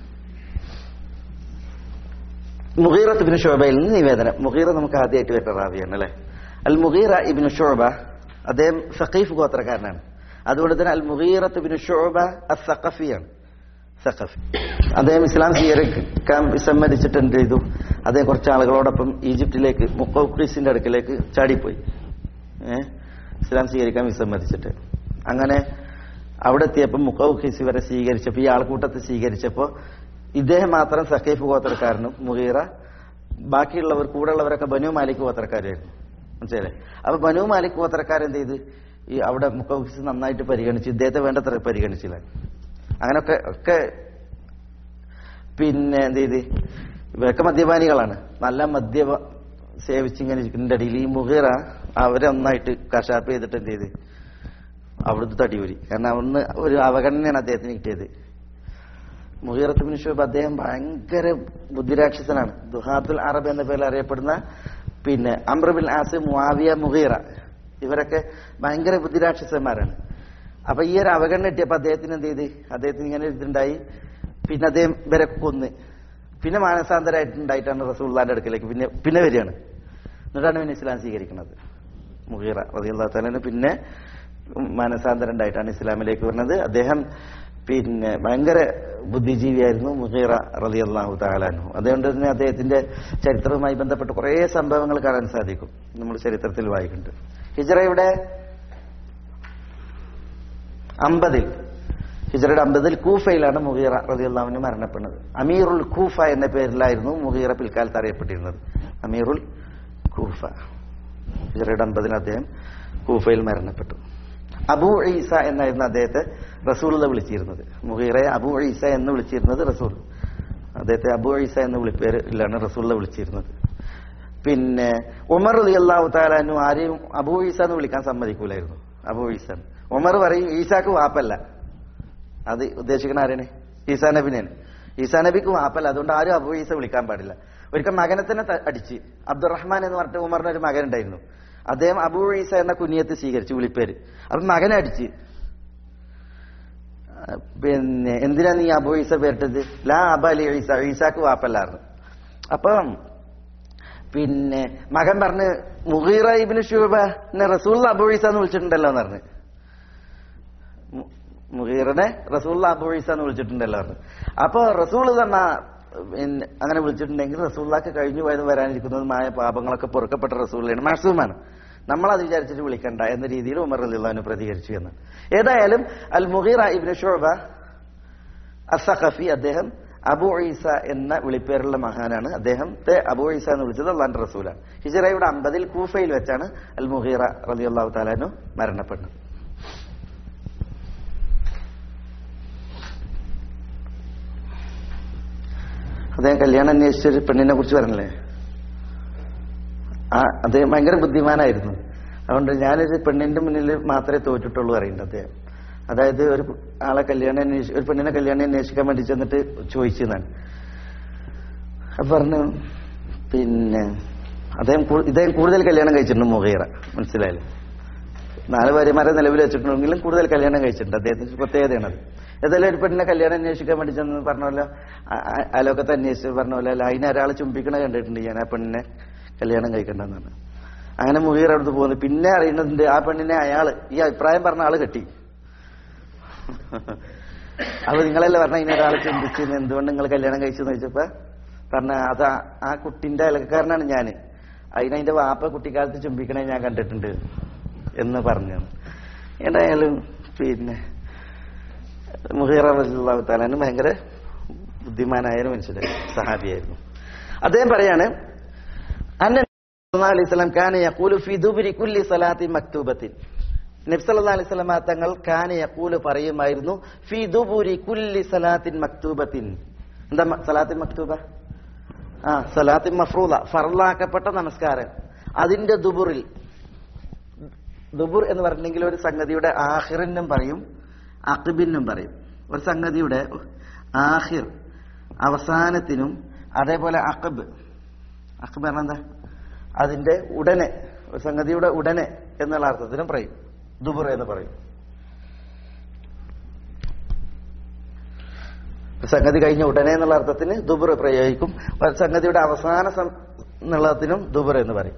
മുഗീറത്ത് ഇബ്നു ഷുബയിൽ നിന്ന് നിവേദനം മുഗീറ നമുക്ക് ആദ്യമായിട്ട് വരുന്ന റാവിയാണ് അല്ലെ അൽ മുഗീറ ഇബ്നു ഷുബ അദ്ദേഹം സഖീഫ് ഗോത്രക്കാരനാണ് അതുകൊണ്ട് തന്നെ അൽ മുഗീറത്ത് ഇബ്നു ഷുബ അസഖഫിയാണ് സഖഫി അദ്ദേഹം ഇസ്ലാം സ്വീകരിക്കാൻ വിസമ്മതിച്ചിട്ട് എന്ത് ചെയ്തു അദ്ദേഹം കുറച്ച് ആളുകളോടൊപ്പം ഈജിപ്തിലേക്ക് മുക്കൌഖീസിന്റെ അടുക്കിലേക്ക് ചാടിപ്പോയി ഏഹ് ഇസ്ലാം സ്വീകരിക്കാൻ വിസമ്മതിച്ചിട്ട് അങ്ങനെ അവിടെ എത്തിയപ്പോൾ മുക്കൌഖീസ് ഇവരെ സ്വീകരിച്ചപ്പോൾ ഈ ആൾക്കൂട്ടത്തെ സ്വീകരിച്ചപ്പോൾ ഇദ്ദേഹം മാത്രം സഖീഫ് ഗോത്രക്കാരനും മുഹീറ ബാക്കിയുള്ളവർ കൂടെയുള്ളവരൊക്കെ ബനു മാലിക് ഗോത്രക്കാരായിരുന്നു മനസ്സിലായില്ലേ അപ്പൊ ബനു മാലിക് ഗോത്രക്കാരെന്ത് ചെയ്ത് ഈ അവിടെ മുക്കൌഖീസ് നന്നായിട്ട് പരിഗണിച്ചു ഇദ്ദേഹത്തെ വേണ്ടത്ര പരിഗണിച്ചില്ല അങ്ങനൊക്കെ ഒക്കെ പിന്നെ എന്ത് ചെയ്ത് ഇവരൊക്കെ മദ്യപാനികളാണ് നല്ല മദ്യ സേവിച്ചിങ്ങനെ ഇരിക്കുന്നതിന്റെ ഇടയിൽ ഈ മുഹീറ അവരെ ഒന്നായിട്ട് കശാപ്പ് ചെയ്തിട്ട് എന്ത് ചെയ്ത് അവിടുത്തെ തടിയൂരി കാരണം അവിടുന്ന് ഒരു അവഗണനയാണ് അദ്ദേഹത്തിന് കിട്ടിയത് മുഹീറത്ത് ബിൻ ഷുബ് അദ്ദേഹം ഭയങ്കര ബുദ്ധിരാക്ഷസനാണ് ദുഹാത്തുൽ അറബ് എന്ന പേരിൽ അറിയപ്പെടുന്ന പിന്നെ അമ്ര ബിൻ ആസ് മുആവിയ മുഹീറ ഇവരൊക്കെ ഭയങ്കര ബുദ്ധിരാക്ഷസന്മാരാണ് അപ്പൊ ഈ ഒരു അവഗണന കിട്ടിയപ്പോ അദ്ദേഹത്തിന് എന്ത് ചെയ്ത് അദ്ദേഹത്തിന് ഇങ്ങനെ ഒരു ഇതുണ്ടായി പിന്നെ അദ്ദേഹം ഇവരെ കൊന്ന് പിന്നെ മാനസാന്തരായിട്ടുണ്ടായിട്ടാണ് റസൂള്ളാന്റെ അടുക്കലേക്ക് പിന്നെ പിന്നെ വരികയാണ് എന്നിട്ടാണ് പിന്നെ ഇസ്ലാം സ്വീകരിക്കുന്നത് മുഹീറ റതിയുള്ള തലന് പിന്നെ മാനസാന്തരം ഉണ്ടായിട്ടാണ് ഇസ്ലാമിലേക്ക് വരുന്നത് അദ്ദേഹം പിന്നെ ഭയങ്കര ബുദ്ധിജീവിയായിരുന്നു മുഹീറ റതി അള്ളാഹു താലാനു അതുകൊണ്ട് തന്നെ അദ്ദേഹത്തിന്റെ ചരിത്രവുമായി ബന്ധപ്പെട്ട് കുറേ സംഭവങ്ങൾ കാണാൻ സാധിക്കും നമ്മൾ ചരിത്രത്തിൽ വായിക്കുന്നുണ്ട് ഹിജറയുടെ അമ്പതിൽ ഹിജറയുടെ അമ്പതിൽ കൂഫയിലാണ് മുഹീറ റതി അള്ളാഹുവിന് മരണപ്പെടുന്നത് അമീറുൽ കൂഫ എന്ന പേരിലായിരുന്നു മുഹീറ പിൽക്കാലത്ത് അറിയപ്പെട്ടിരുന്നത് അമീറുൽ കൂഫ ഹിജറയുടെ അമ്പതിൽ അദ്ദേഹം കൂഫയിൽ മരണപ്പെട്ടു അബൂ ഈസ എന്നായിരുന്നു അദ്ദേഹത്തെ റസൂൽ വിളിച്ചിരുന്നത് മുഹീറയെ അബൂ ഈസ എന്ന് വിളിച്ചിരുന്നത് റസൂൽ അദ്ദേഹത്തെ അബൂ ഈസ എന്ന് വിളിപ്പേരിലാണ് റസൂൽ വിളിച്ചിരുന്നത് പിന്നെ ഉമർ അലി അള്ളാഹു താലാനു ആരെയും അബൂ ഈസ എന്ന് വിളിക്കാൻ സമ്മതിക്കൂലായിരുന്നു അബൂ ഈസ ഉമർ പറയും ഈസാക്ക് വാപ്പല്ല അത് ഉദ്ദേശിക്കണ ആരാണ് ഈസാ നബിനെയാണ് ഈസാ നബിക്ക് വാപ്പല്ല അതുകൊണ്ട് ആരും അബൂ ഈസ വിളിക്കാൻ പാടില്ല ഒരിക്കൽ മകനെ തന്നെ ത- അടിച്ച് അബ്ദുറഹ്മാൻ എന്ന് പറഞ്ഞിട്ട് ഉമറിന് ഒരു മകൻ ഉണ്ടായിരുന്നു അദ്ദേഹം അബൂ ഈസ എന്ന കുഞ്ഞിയത്ത് സ്വീകരിച്ചു വിളിപ്പേര് അപ്പൊ മകനെ അടിച്ച് ആ, പിന്നെ എന്തിനാ നീ അബൂ ഈസ പേരിട്ടത് ലാ അബ അലി ഈസ ഈസാക്ക് വാപ്പല്ലായിരുന്നു അപ്പം പിന്നെ മകൻ പറഞ്ഞ് മുഹീറ ഇബിന് ഷൂബ എന്നെ റസൂൽ അബൂ ഈസ എന്ന് വിളിച്ചിട്ടുണ്ടല്ലോ എന്ന് പറഞ്ഞ് മു- മുഹീറിനെ റസൂൽ അബു ഈസ എന്ന് വിളിച്ചിട്ടുണ്ടല്ലോ പറഞ്ഞു അപ്പൊ റസൂൽ തന്നെ പിന്നെ അങ്ങനെ വിളിച്ചിട്ടുണ്ടെങ്കിൽ റസൂള്ളാക്ക് കഴിഞ്ഞു പോയത് വരാനിരിക്കുന്നതുമായ പാപങ്ങളൊക്കെ പൊറുക്കപ്പെട്ട റസൂലാണ് മാസൂമാണ് നമ്മൾ അത് വിചാരിച്ചിട്ട് വിളിക്കണ്ട എന്ന രീതിയിൽ ഉമർ അലിള്ളഹാന് പ്രതികരിച്ചു എന്ന് ഏതായാലും അൽ മുഹീറ ഇബ്നു ഷുഅബ അസഖഫി അദ്ദേഹം അബു ഈസ എന്ന വിളിപ്പേരുള്ള മഹാനാണ് അദ്ദേഹത്തെ അബു ഈസ എന്ന് വിളിച്ചത് അള്ളാന്റെ റസൂലാണ് ഹിജറയുടെ അമ്പതിൽ കൂഫയിൽ വെച്ചാണ് അൽ മുഹീറ റലി അള്ളാഹു താലാനു മരണപ്പെട്ടത് അദ്ദേഹം കല്യാണം അന്വേഷിച്ചൊരു പെണ്ണിനെ കുറിച്ച് പറഞ്ഞല്ലേ ആ അദ്ദേഹം ഭയങ്കര ബുദ്ധിമാനായിരുന്നു അതുകൊണ്ട് ഞാനൊരു പെണ്ണിന്റെ മുന്നിൽ മാത്രമേ തോറ്റിട്ടുള്ളൂ പറയുന്നത് അദ്ദേഹം അതായത് ഒരു ആളെ കല്യാണം അന്വേഷി ഒരു പെണ്ണിനെ കല്യാണം അന്വേഷിക്കാൻ വേണ്ടി ചെന്നിട്ട് ചോദിച്ചതാണ് അപ്പൊ പറഞ്ഞു പിന്നെ അദ്ദേഹം കൂ- ഇദ്ദേഹം കൂടുതൽ കല്യാണം കഴിച്ചിട്ടുണ്ട് മുഹീറ മനസ്സിലായല്ലോ നാല് ഭാര്യമാരെ നിലവിൽ വെച്ചിട്ടുണ്ടെങ്കിലും കൂടുതൽ കല്യാണം കഴിച്ചിട്ടുണ്ട് അദ്ദേഹത്തിന് പ്രത്യേകതയാണ് അത് ഏതായാലും ഒരു പെണ്ണിനെ കല്യാണം അന്വേഷിക്കാൻ വേണ്ടി ചെന്ന് പറഞ്ഞ പോലെ ആ- ആ- അയലോക്കത്തെ അന്വേഷിച്ച് പറഞ്ഞ പോലെ അല്ല അതിനെ ഒരാൾ ചുംബിക്കണ കണ്ടിട്ടുണ്ട് ഞാൻ ആ പെണ്ണിനെ കല്യാണം കഴിക്കണ്ടെന്നാണ് അങ്ങനെ മുഹീർ അവിടുന്ന് പോകുന്നു പിന്നെ അറിയുന്നതിന്റെ ആ പെണ്ണിനെ അയാള് ഈ അഭിപ്രായം പറഞ്ഞ ആള് കെട്ടി അപ്പൊ നിങ്ങളല്ലേ പറഞ്ഞ ഇനി ഒരാളെ ചിന്തിച്ച് എന്തുകൊണ്ട് നിങ്ങൾ കല്യാണം കഴിച്ചെന്ന് ചോദിച്ചപ്പോ പറഞ്ഞ അത് ആ- ആ കുട്ടിന്റെ അയൽക്കാരനാണ് ഞാന് അതിനതിന്റെ വാപ്പ കുട്ടിക്കാലത്ത് ചുംബിക്കണേ ഞാൻ കണ്ടിട്ടുണ്ട് എന്ന് പറഞ്ഞു ഏതായാലും പിന്നെ മുഹീറ റളിയല്ലാഹു തആലാന് ഭയങ്കര ബുദ്ധിമാനായ ഒരു മനുഷ്യനായിരുന്നു സഹാബിയായിരുന്നു അദ്ദേഹം പറയാണ് അന്ന സല്ലല്ലാഹു അലൈഹി വസല്ലം കാന യഖൂലു ഫി ദുബരി കുല്ലി സലാത്തി മക്തൂബത്തിൻ നബി സല്ലല്ലാഹു അലൈഹി വസല്ലം തങ്ങൾ കാന യഖൂലു പറയുമായിരുന്നു ഫി ദുബുരി കുല്ലി സലാത്തിൻ മക്തൂബത്തിൻ എന്താ മ- സലാത്തിൻ മക്തൂബ ആ സലാത്തിൻ മഫ്റൂദ ഫർലാക്കപ്പെട്ട നമസ്കാരം അതിന്റെ ദുബുറിൽ ദുബുർ എന്ന് പറഞ്ഞിട്ടുണ്ടെങ്കിൽ ഒരു സംഗതിയുടെ ആഹിറിനും പറയും അഖിബിനും പറയും ഒരു സംഗതിയുടെ ആഹിർ അവസാനത്തിനും അതേപോലെ അഖബ് അഖബ് പറഞ്ഞാൽ എന്താ അതിന്റെ ഉടനെ ഒരു സംഗതിയുടെ ഉടനെ എന്നുള്ള അർത്ഥത്തിനും പറയും ദുബുർ എന്ന് പറയും ഒരു സംഗതി കഴിഞ്ഞ ഉടനെ എന്നുള്ള അർത്ഥത്തിന് ദുബുർ പ്രയോഗിക്കും ഒരു സംഗതിയുടെ അവസാന സം- എന്നുള്ളതിനും ദുബുർ എന്ന് പറയും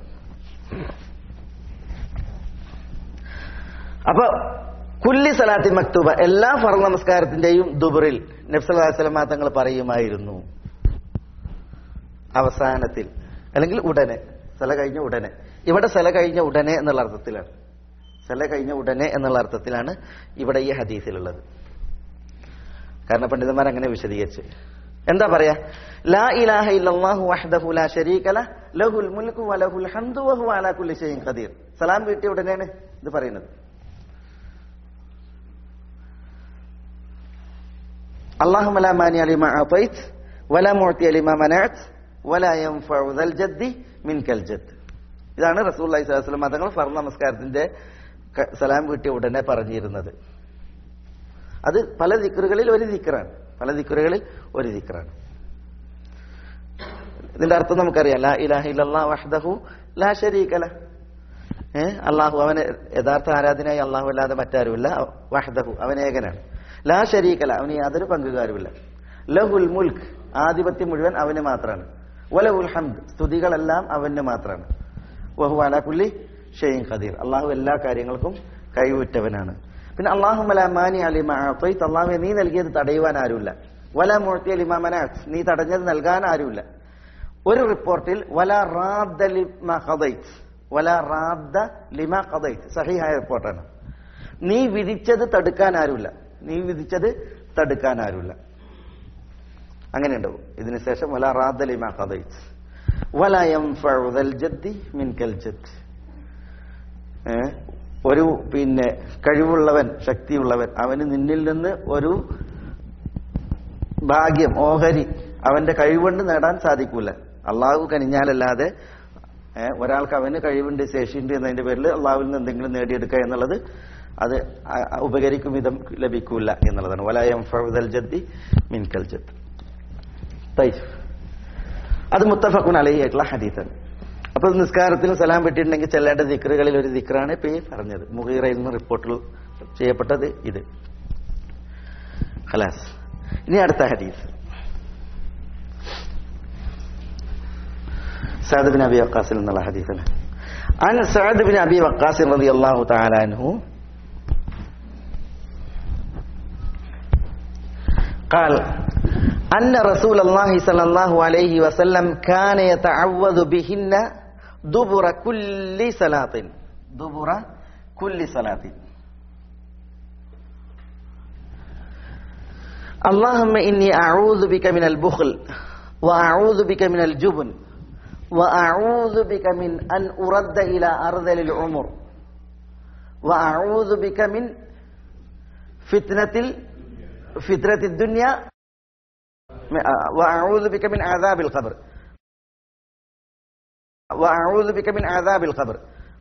അപ്പൊ കുല്ലി സലാത്തി മക്തൂബ എല്ലാ ഫറ നമസ്കാരത്തിന്റെയും ദുബറിൽ നബ്സലാസ്ലമ തങ്ങൾ പറയുമായിരുന്നു അവസാനത്തിൽ അല്ലെങ്കിൽ ഉടനെ സ്ഥല കഴിഞ്ഞ ഉടനെ ഇവിടെ സ്ഥല കഴിഞ്ഞ ഉടനെ എന്നുള്ള അർത്ഥത്തിലാണ് സ്ഥല കഴിഞ്ഞ ഉടനെ എന്നുള്ള അർത്ഥത്തിലാണ് ഇവിടെ ഈ ഹദീസിലുള്ളത് കാരണം പണ്ഡിതന്മാർ അങ്ങനെ വിശദീകരിച്ച് എന്താ പറയാ ലാ ഇലാഹ ഇല്ലല്ലാഹു വഹ്ദഹു ലാ ശരീക ലഹ് ലഹുൽ മുൽക്കു വലഹുൽ ഹംദു വഹുവ അലാ കുല്ലി ഷൈഇൻ ഖദീർ സലാം വീട്ടിയ ഉടനെയാണ് ഇത് പറയുന്നത് اللهم لا مانع لما أعطيت ولا معطي لما منعت ولا ينفع ذا الجد منك الجد ഇതാണ് റസൂൽ അലൈഹി സ്വലം തങ്ങൾ ഫർ നമസ്കാരത്തിന്റെ ക- സലാം കിട്ടിയ ഉടനെ പറഞ്ഞിരുന്നത് അത് പല ദിക്കറുകളിൽ ഒരു ദിക്കറാണ് പല ദിക്കറുകളിൽ ഒരു ദിക്കറാണ് ഇതിന്റെ അർത്ഥം നമുക്കറിയാം ലാ ഇലാഹ ഇല്ലല്ലാഹ് വഹ്ദഹു ലാ ശരീക ലഹ് ഏ അള്ളാഹു അവന് യഥാർത്ഥ ആരാധനയായി അള്ളാഹു അല്ലാതെ മറ്റാരുമില്ല വഹ്ദഹു അവൻ ഏകനാണ് ലാ ശരീകല അവന് യാതൊരു പങ്കുകാരുമില്ല ലഹുൽ മുൽക്ക് ആധിപത്യം മുഴുവൻ അവന് മാത്രമാണ് വലഹുൽ ഹംദ് സ്തുതികളെല്ലാം അവന് മാത്രമാണ് വഹു അലാ കുല്ലി ഷെയ്ൻ ഖദീർ അള്ളാഹു എല്ലാ കാര്യങ്ങൾക്കും കഴിവുറ്റവനാണ് പിന്നെ അള്ളാഹു മലാമാനി അലിമ അത്വയ്ത്ത് അള്ളാഹു നീ നൽകിയത് തടയുവാൻ ആരുമില്ല വല മുഴത്തി അലിമ മനാത്ത് നീ തടഞ്ഞത് നൽകാൻ ആരുമില്ല ഒരു റിപ്പോർട്ടിൽ വല റാദ്ദ ലിമ ഖദൈത്ത് വല റാദ്ദ ലിമ ഖദൈത്ത് സഹിഹായ റിപ്പോർട്ടാണ് നീ വിധിച്ചത് തടുക്കാൻ ആരുമില്ല നീ വിധിച്ചത് തടുക്കാൻ ആരുമില്ല അങ്ങനെ ഉണ്ടാവും ഇതിന് ശേഷം വല റാദ്ദ ലിമ ഖദൈത്ത് വല യൻഫഉ ദൽ ജദ്ദി മിൻകൽ ജദ്ദ് ഏ? ഒരു പിന്നെ കഴിവുള്ളവൻ ശക്തിയുള്ളവൻ അവന് നിന്നിൽ നിന്ന് ഒരു ഭാഗ്യം ഓഹരി അവന്റെ കഴിവുകൊണ്ട് നേടാൻ സാധിക്കൂല അള്ളാഹു കനിഞ്ഞാലല്ലാതെ ഏ, ഒരാൾക്ക് അവന് കഴിവുണ്ട് ശേഷിയുണ്ട് എന്നതിന്റെ പേരിൽ അള്ളാഹുവിൽ നിന്ന് എന്തെങ്കിലും നേടിയെടുക്കുക എന്നുള്ളത് അത് അ- അ- ഉപകരിക്കും വിധം ലഭിക്കൂല എന്നുള്ളതാണ് വലായം ഫൗദൽ ജദ്ദി മിൻകൽ ജദ് തയ്ഫ് അത് മുത്തഫഖുൻ അലൈഹി ആയിട്ടുള്ള ഹദീസാണ് അപ്പൊ നിസ്കാരത്തിൽ സലാം പെട്ടിട്ടുണ്ടെങ്കിൽ ചെല്ലേണ്ട ദിക്റുകളിൽ ഒരു ദിക്റാണ് ഇപ്പൊ ഈ പറഞ്ഞത് മുഹീറയിൽ നിന്ന് റിപ്പോർട്ടിൽ ചെയ്യപ്പെട്ടത് ഇത് ഖലാസ് ഇനി അടുത്ത ഹദീസ് سعد بن ابي وقاص من الله حديثنا عن سعد بن ابي وقاص رضي الله تعالى عنه قال أن رسول الله صلى الله عليه وسلم كان يتعوذ بهن دبر كل صلاة دبر كل صلاة اللهم إني أعوذ بك من البخل وأعوذ بك من الجبن وأعوذ بك من أن أرد إلى أرذل العمر وأعوذ بك من فتنة ال- فتنة الدنيا وأعوذ بك من عذاب القبر وأعوذ بك من عذاب القبر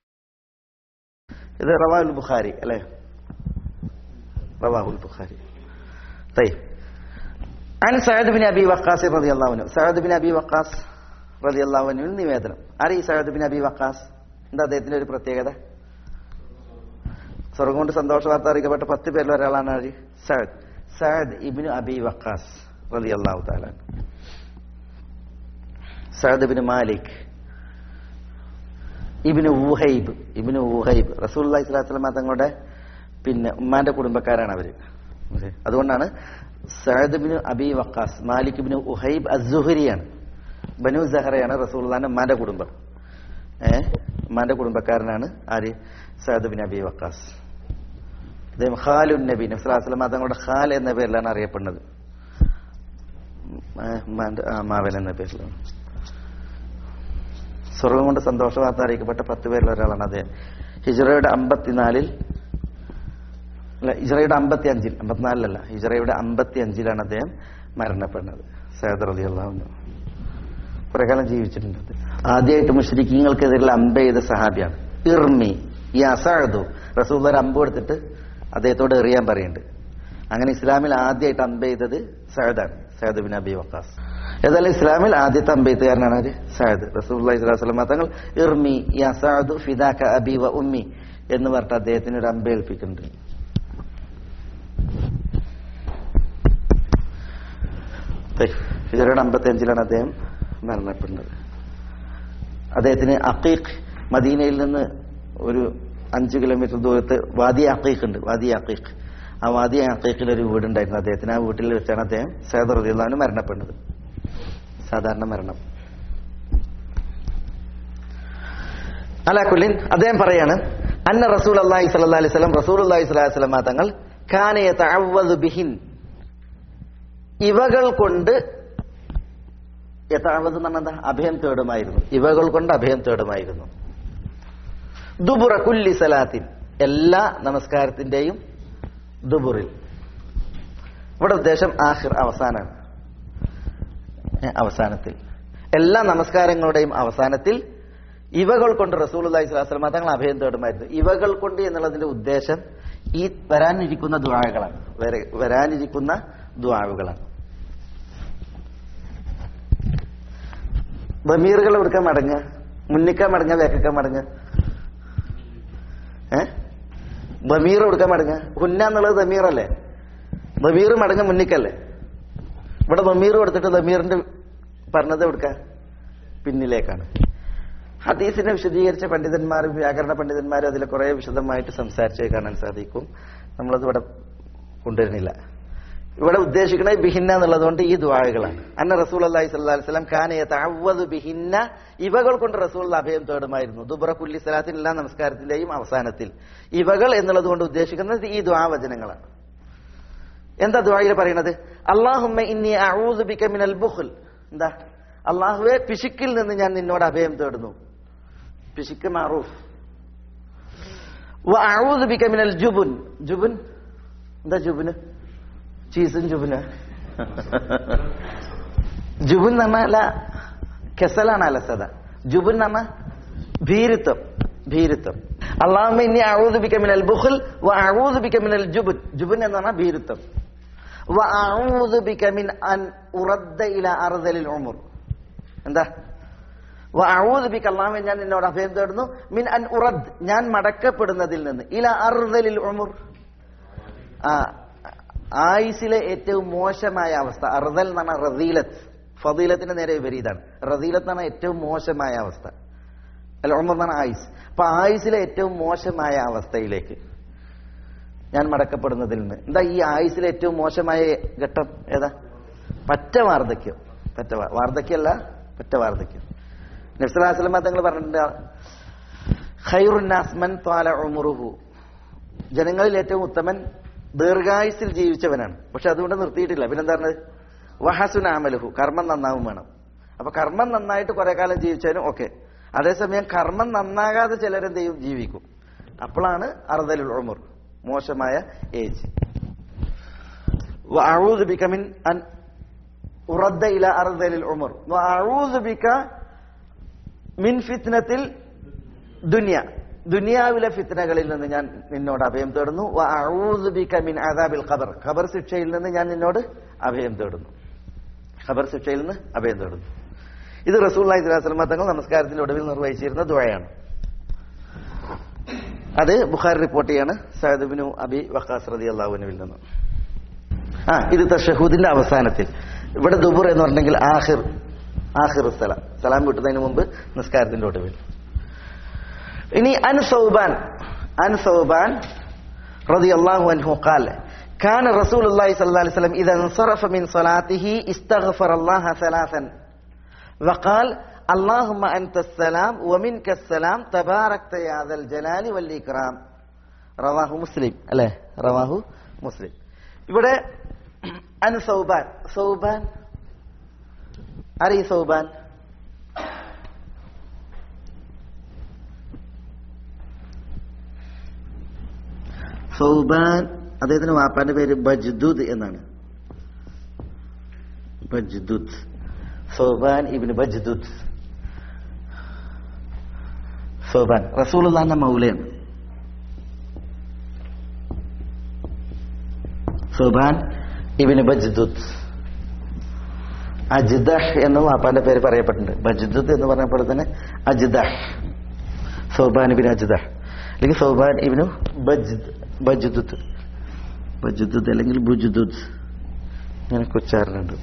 إذا رواه البخاري عليه رواه البخاري طيب عن سعد بن أبي وقاص رضي الله عنه سعد بن أبي وقاص റതി അള്ളാഹുവിന് നിവേദനം ആരെ ഈ സഹദ് ബിൻ അബി വക്കാസ് എന്താ അദ്ദേഹത്തിന്റെ ഒരു പ്രത്യേകത സ്വർഗം കൊണ്ട് സന്തോഷ വാർത്ത അറിയിക്കപ്പെട്ട പത്ത് പേരിൽ ഒരാളാണ് ആര് സഅദ് സഅദ് ഇബിന് അബി വക്കാസ് റതി അള്ളാഹു താല സഅദ് ബിൻ മാലിക് ഇബിന് ഊഹൈബ് ഇബിന് ഊഹൈബ് റസൂൽ അള്ളഹി സ്വലാസ്ലമ തങ്ങളുടെ പിന്നെ ഉമ്മാന്റെ കുടുംബക്കാരാണ് അവര് ഓക്കേ. അതുകൊണ്ടാണ് സഅദ് ബിൻ അബി വക്കാസ് മാലിക് ബിൻ ഉഹൈബ് അസുഹരിയാണ് ബനു സഹറയാണ് റസൂൽദാന്റെ ഉമ്മാന്റെ കുടുംബം ഏ ഉമ്മാന്റെ കുടുംബക്കാരനാണ് ആര് സഅദ് ബിൻ അബി വക്കാസ് അദ്ദേഹം ഖാലുൻ നബി നബ്സുലാസ്ലം തങ്ങളുടെ ഖാൽ എന്ന പേരിലാണ് അറിയപ്പെടുന്നത് ഏ, ഉമ്മാന്റെ ആ, മാവൻ എന്ന പേരിലാണ് സ്വർഗം കൊണ്ട് സന്തോഷ വാർത്ത അറിയിക്കപ്പെട്ട പത്ത് പേരിൽ ഒരാളാണ് അദ്ദേഹം ഹിജറയുടെ അമ്പത്തിനാലിൽ അല്ല ഹിജറയുടെ അമ്പത്തി അഞ്ചിൽ അമ്പത്തിനാലിലല്ല ഹിജറയുടെ അമ്പത്തി അഞ്ചിലാണ് അദ്ദേഹം മരണപ്പെടുന്നത് സയ്യദ് റലി അള്ളാഹു കുറെ കാലം ജീവിച്ചിട്ടുണ്ട് അദ്ദേഹം. ആദ്യമായിട്ട് മുഷ്രിഖീങ്ങൾക്കെതിരെയുള്ള അമ്പ ചെയ്ത സഹാബിയാണ് ഇർമി ഈ അസാഴതു റസൂൽ ഒരു അമ്പ് കൊടുത്തിട്ട് അദ്ദേഹത്തോട് എറിയാൻ പറയുന്നുണ്ട് അങ്ങനെ ഇസ്ലാമിൽ ആദ്യമായിട്ട് അമ്പ ചെയ്തത് സഹദാണ് സഹദ് ബിൻ അബി വക്കാസ് ഏതായാലും ഇസ്ലാമിൽ ആദ്യത്തെ അമ്പെയ്ത്തുകാരനാണ് ആര് സഹദ് റസൂൽ സ്വലാസ്ലമ തങ്ങൾ ഇർമി യാ സഅദു ഫിദാക അബി വ ഉമ്മി എന്ന് പറഞ്ഞിട്ട് അദ്ദേഹത്തിന് ഒരു അമ്പ ഏൽപ്പിക്കുന്നുണ്ട് ഹിജറയുടെ അമ്പത്തി അഞ്ചിലാണ് അദ്ദേഹം മരണപ്പെടുന്നത് അദ്ദേഹത്തിന് അക്കീഖ് മദീനയിൽ നിന്ന് ഒരു അഞ്ച് കിലോമീറ്റർ ദൂരത്ത് വാദി അക്കീഖ് ഉണ്ട് വാദി അക്കീഖ് ആ വാദി അക്കീഖിൽ ഒരു വീടുണ്ടായിരുന്നു അദ്ദേഹത്തിന് ആ വീട്ടിൽ വെച്ചാണ് അദ്ദേഹം സേദർ റദിയുള്ളവന് മരണപ്പെടുന്നത് സാധാരണ മരണം അലാക്കുല്ലിൻ അദ്ദേഹം പറയാണ് അന്ന റസൂൽ അള്ളാഹി സല്ലാ അലൈഹി സ്വലം റസൂൽ അള്ളാഹി സ്വലാഹി സ്വലമ തങ്ങൾ കാനയ തഅവ്വദു ബിഹിൻ ഇവകൾ കൊണ്ട് യഥാവത് എന്ന് പറഞ്ഞാൽ എന്താ അഭയം തേടുമായിരുന്നു ഇവകൾ കൊണ്ട് അഭയം തേടുമായിരുന്നു ദുബുറ കുല്ലി സലാത്തിൻ എല്ലാ നമസ്കാരത്തിന്റെയും ദുബുറിൽ ഇവിടെ ഉദ്ദേശം ആഹിർ അവസാനാണ് ഏ, അവസാനത്തിൽ എല്ലാ നമസ്കാരങ്ങളുടെയും അവസാനത്തിൽ ഇവകൾ കൊണ്ട് റസൂൽ അള്ളഹി സ്വലാസ്ലമ തങ്ങൾ അഭയം തേടുമായിരുന്നു ഇവകൾ കൊണ്ട് എന്നുള്ളതിന്റെ ഉദ്ദേശം ഈ വരാനിരിക്കുന്ന ദ്വാഴകളാണ് വരാനിരിക്കുന്ന ദ്വാവുകളാണ് ബമീറുകൾ എടുക്കാൻ മടങ്ങുക മുന്നിക്കാൻ മടങ്ങുക വേക്കാൻ മടങ്ങുക ഏ ബമീർ എടുക്കാൻ മടങ്ങുക ഹുന്ന എന്നുള്ളത് ബമീറല്ലേ ബമീർ മടങ്ങ മുന്നിക്കല്ലേ ഇവിടെ ബമീർ കൊടുത്തിട്ട് ബമീറിന്റെ പറഞ്ഞത് എടുക്ക പിന്നിലേക്കാണ് ഹദീസിനെ വിശദീകരിച്ച പണ്ഡിതന്മാരും വ്യാകരണ പണ്ഡിതന്മാരും അതിൽ കുറെ വിശദമായിട്ട് സംസാരിച്ചേ കാണാൻ സാധിക്കും നമ്മളത് ഇവിടെ കൊണ്ടുവരുന്നില്ല ഇവിടെ ഉദ്ദേശിക്കുന്നത് ബിഹിന്ന എന്നുള്ളതുകൊണ്ട് ഈ ദ്വാഴകളാണ് അന്ന റസൂൽ അള്ളഹി സ്വല്ലാ വസ്ലം ഖാനയെ താവത് ബിഹിന്ന ഇവകൾ കൊണ്ട് റസൂൽ അഭയം തേടുമായിരുന്നു ദുബറ കുല്ലി സലാത്തിൻ എല്ലാ നമസ്കാരത്തിന്റെയും അവസാനത്തിൽ ഇവകൾ എന്നുള്ളത് കൊണ്ട് ഉദ്ദേശിക്കുന്നത് ഈ ദ്വാവചനങ്ങളാണ് എന്താ ദ്വായിൽ പറയുന്നത് അള്ളാഹുമ്മ ഇന്നി അഊദു ബിക മിനൽ ബുഖ്ൽ എന്താ അള്ളാഹുവെ പിശുക്കിൽ നിന്ന് ഞാൻ നിന്നോട് അഭയം തേടുന്നു പിശുക്ക് മാറൂഫ് വ അഊദു ബിക മിനൽ ജുബുൻ ജുബുൻ എന്താ ജുബുന് ചീസും ജുബുന് ജുബുൻ എന്ന് പറഞ്ഞാൽ കെസലാണ് അലസത ജുബുൻ എന്ന് പറഞ്ഞാൽ ഭീരുത്വം ഭീരുത്വം അള്ളാഹുമ്മ ഇന്നി അഊദു ബിക മിനൽ ബുഖ്ൽ വ അഊദു ബിക മിനൽ ജുബുൻ ജുബുൻ എന്ന് പറഞ്ഞാൽ ഭീരുത്വം വ അഊദു ബിക മിൻ അൻ ഉറദ്ദ ഇല അർദലിൽ ഉമർ എന്താ വ അഊദു ബിക അല്ലാഹുവേ ഞാൻ നിന്നോട് അഭയം തേടുന്നു മിൻ അൻ ഉറദ് ഞാൻ മടക്കപ്പെടുന്നതിൽ നിന്ന് ഇല അർദലിൽ ഉമർ ആ ആയുസിലെ ഏറ്റവും മോശമായ അവസ്ഥ അർദൽ എന്ന് പറഞ്ഞാൽ റദീലത്ത് ഫദീലത്തിന്റെ നേരെ വിപരീതാണ് റദീലത്ത് എന്ന് പറഞ്ഞാൽ ഏറ്റവും മോശമായ അവസ്ഥ അല്ല ഉമർ എന്ന് പറഞ്ഞാൽ ആയുസ് അപ്പൊ ആയുസിലെ ഏറ്റവും മോശമായ അവസ്ഥയിലേക്ക് ഞാൻ മടക്കപ്പെടുന്നതിൽ നിന്ന് എന്താ ഈ ആയുസിലെ ഏറ്റവും മോശമായ ഘട്ടം ഏതാ പറ്റ വാർദ്ധക്യം പറ്റ വാ- വാർദ്ധക്യമല്ല പറ്റ വാർദ്ധക്യം നബ്സലാസ്ലമ തങ്ങൾ പറഞ്ഞിട്ടുണ്ട് ഖൈറുന്നാസ് മൻ ത്വാല ഉമുറുഹു ജനങ്ങളിൽ ഏറ്റവും ഉത്തമൻ ദീർഘായുസിൽ ജീവിച്ചവനാണ് പക്ഷെ അതുകൊണ്ട് നിർത്തിയിട്ടില്ല പിന്നെന്താ പറഞ്ഞത് വഹസുൻ ആമലുഹു കർമ്മം നന്നാവും വേണം അപ്പൊ കർമ്മം നന്നായിട്ട് കുറെ കാലം ജീവിച്ചാലും ഓക്കെ അതേസമയം കർമ്മം നന്നാകാതെ ചിലരെന്ത് ചെയ്യും ജീവിക്കും അപ്പോഴാണ് അറുതലുൽ ഉമർ മോശമായ ഏജ് وأعوذ بك من أن أرد إلى أرذل العمر وأعوذ بك من فتنة الدنيا ദുനിയാവിലെ ഫിത്തനകളിൽ നിന്ന് ഞാൻ നിന്നോട് അഭയം തേടുന്നു വഅഊദു ബിക മിൻ അദാബിൽ ഖബർ ഖബർ ശിക്ഷയിൽ നിന്ന് ഞാൻ നിന്നോട് അഭയം തേടുന്നു ഖബർ ശിക്ഷയിൽ നിന്ന് അഭയം തേടുന്നു ഇത് റസൂലുള്ളാഹി സ്വല്ലല്ലാഹു അലൈഹി വസല്ലം തങ്ങൾ നമസ്കാരത്തിന്റെ ഒടുവിൽ നിർവഹിച്ചിരുന്ന ദുആയാണ് അത് ബുഖാരി റിപ്പോർട്ട് ചെയ്യാണ് സഅദ് ഇബ്നു അബി വഖാസ് റളിയല്ലാഹു അൻഹുവിൽ നിന്ന് ആ ഇത് തഷഹൂദിന്റെ അവസാനത്തിൽ ഇവിടെ ദുബുർ എന്ന് പറഞ്ഞെങ്കിൽ ആഹിർ ആഹിർ സലാം സലാം വിട്ടുന്നതിന് മുമ്പ് നിസ്കാരത്തിന്റെ ഒടുവിൽ ഇനി അൻ സൗബാൻ അൻ സൗബാൻ റളിയല്ലാഹു അൻഹു قال كان رسول الله صلى الله عليه وسلم إذا انصرف من صلاته استغفر الله ثلاثا وقال اللهم أنت السلام ومنك السلام تباركت يا ذا الجلال والإكرام رواه مسلم അല്ലേ റവാഹു മുസ്ലിം ഇവിടെ അൻ സൗബാൻ സൗബാൻ ആരീ സൗബാൻ സൗബാൻ അദ്ദേഹത്തിന്റെ വാപ്പാന്റെ പേര് ബജ്ദുദ് എന്നാണ് ബജ്ദുദ് സൗബാൻ ഇബിന് ബജ്ദുദ് സൗബാൻ റസൂലുള്ളാന്റെ മൗലയാണ് സുബാൻ ഇബിന് ബജ്ദുദ് അജ്ദഹ് എന്ന് വാപ്പാന്റെ പേര് പറയപ്പെട്ടിട്ടുണ്ട് ബജ്ദുദ് എന്ന് പറഞ്ഞപ്പോൾ തന്നെ അജ്ദഹ് സൗബാൻ ഇബിൻ അജ്ദഹ് അല്ലെങ്കിൽ സൗബാൻ ഇബിനു ബജ്ദ് ബജ്ദുദ് ബജ്ദുദ് അല്ലെങ്കിൽ ബുജ്ദുദ് ഇങ്ങനെ ഉച്ചാരണുണ്ട്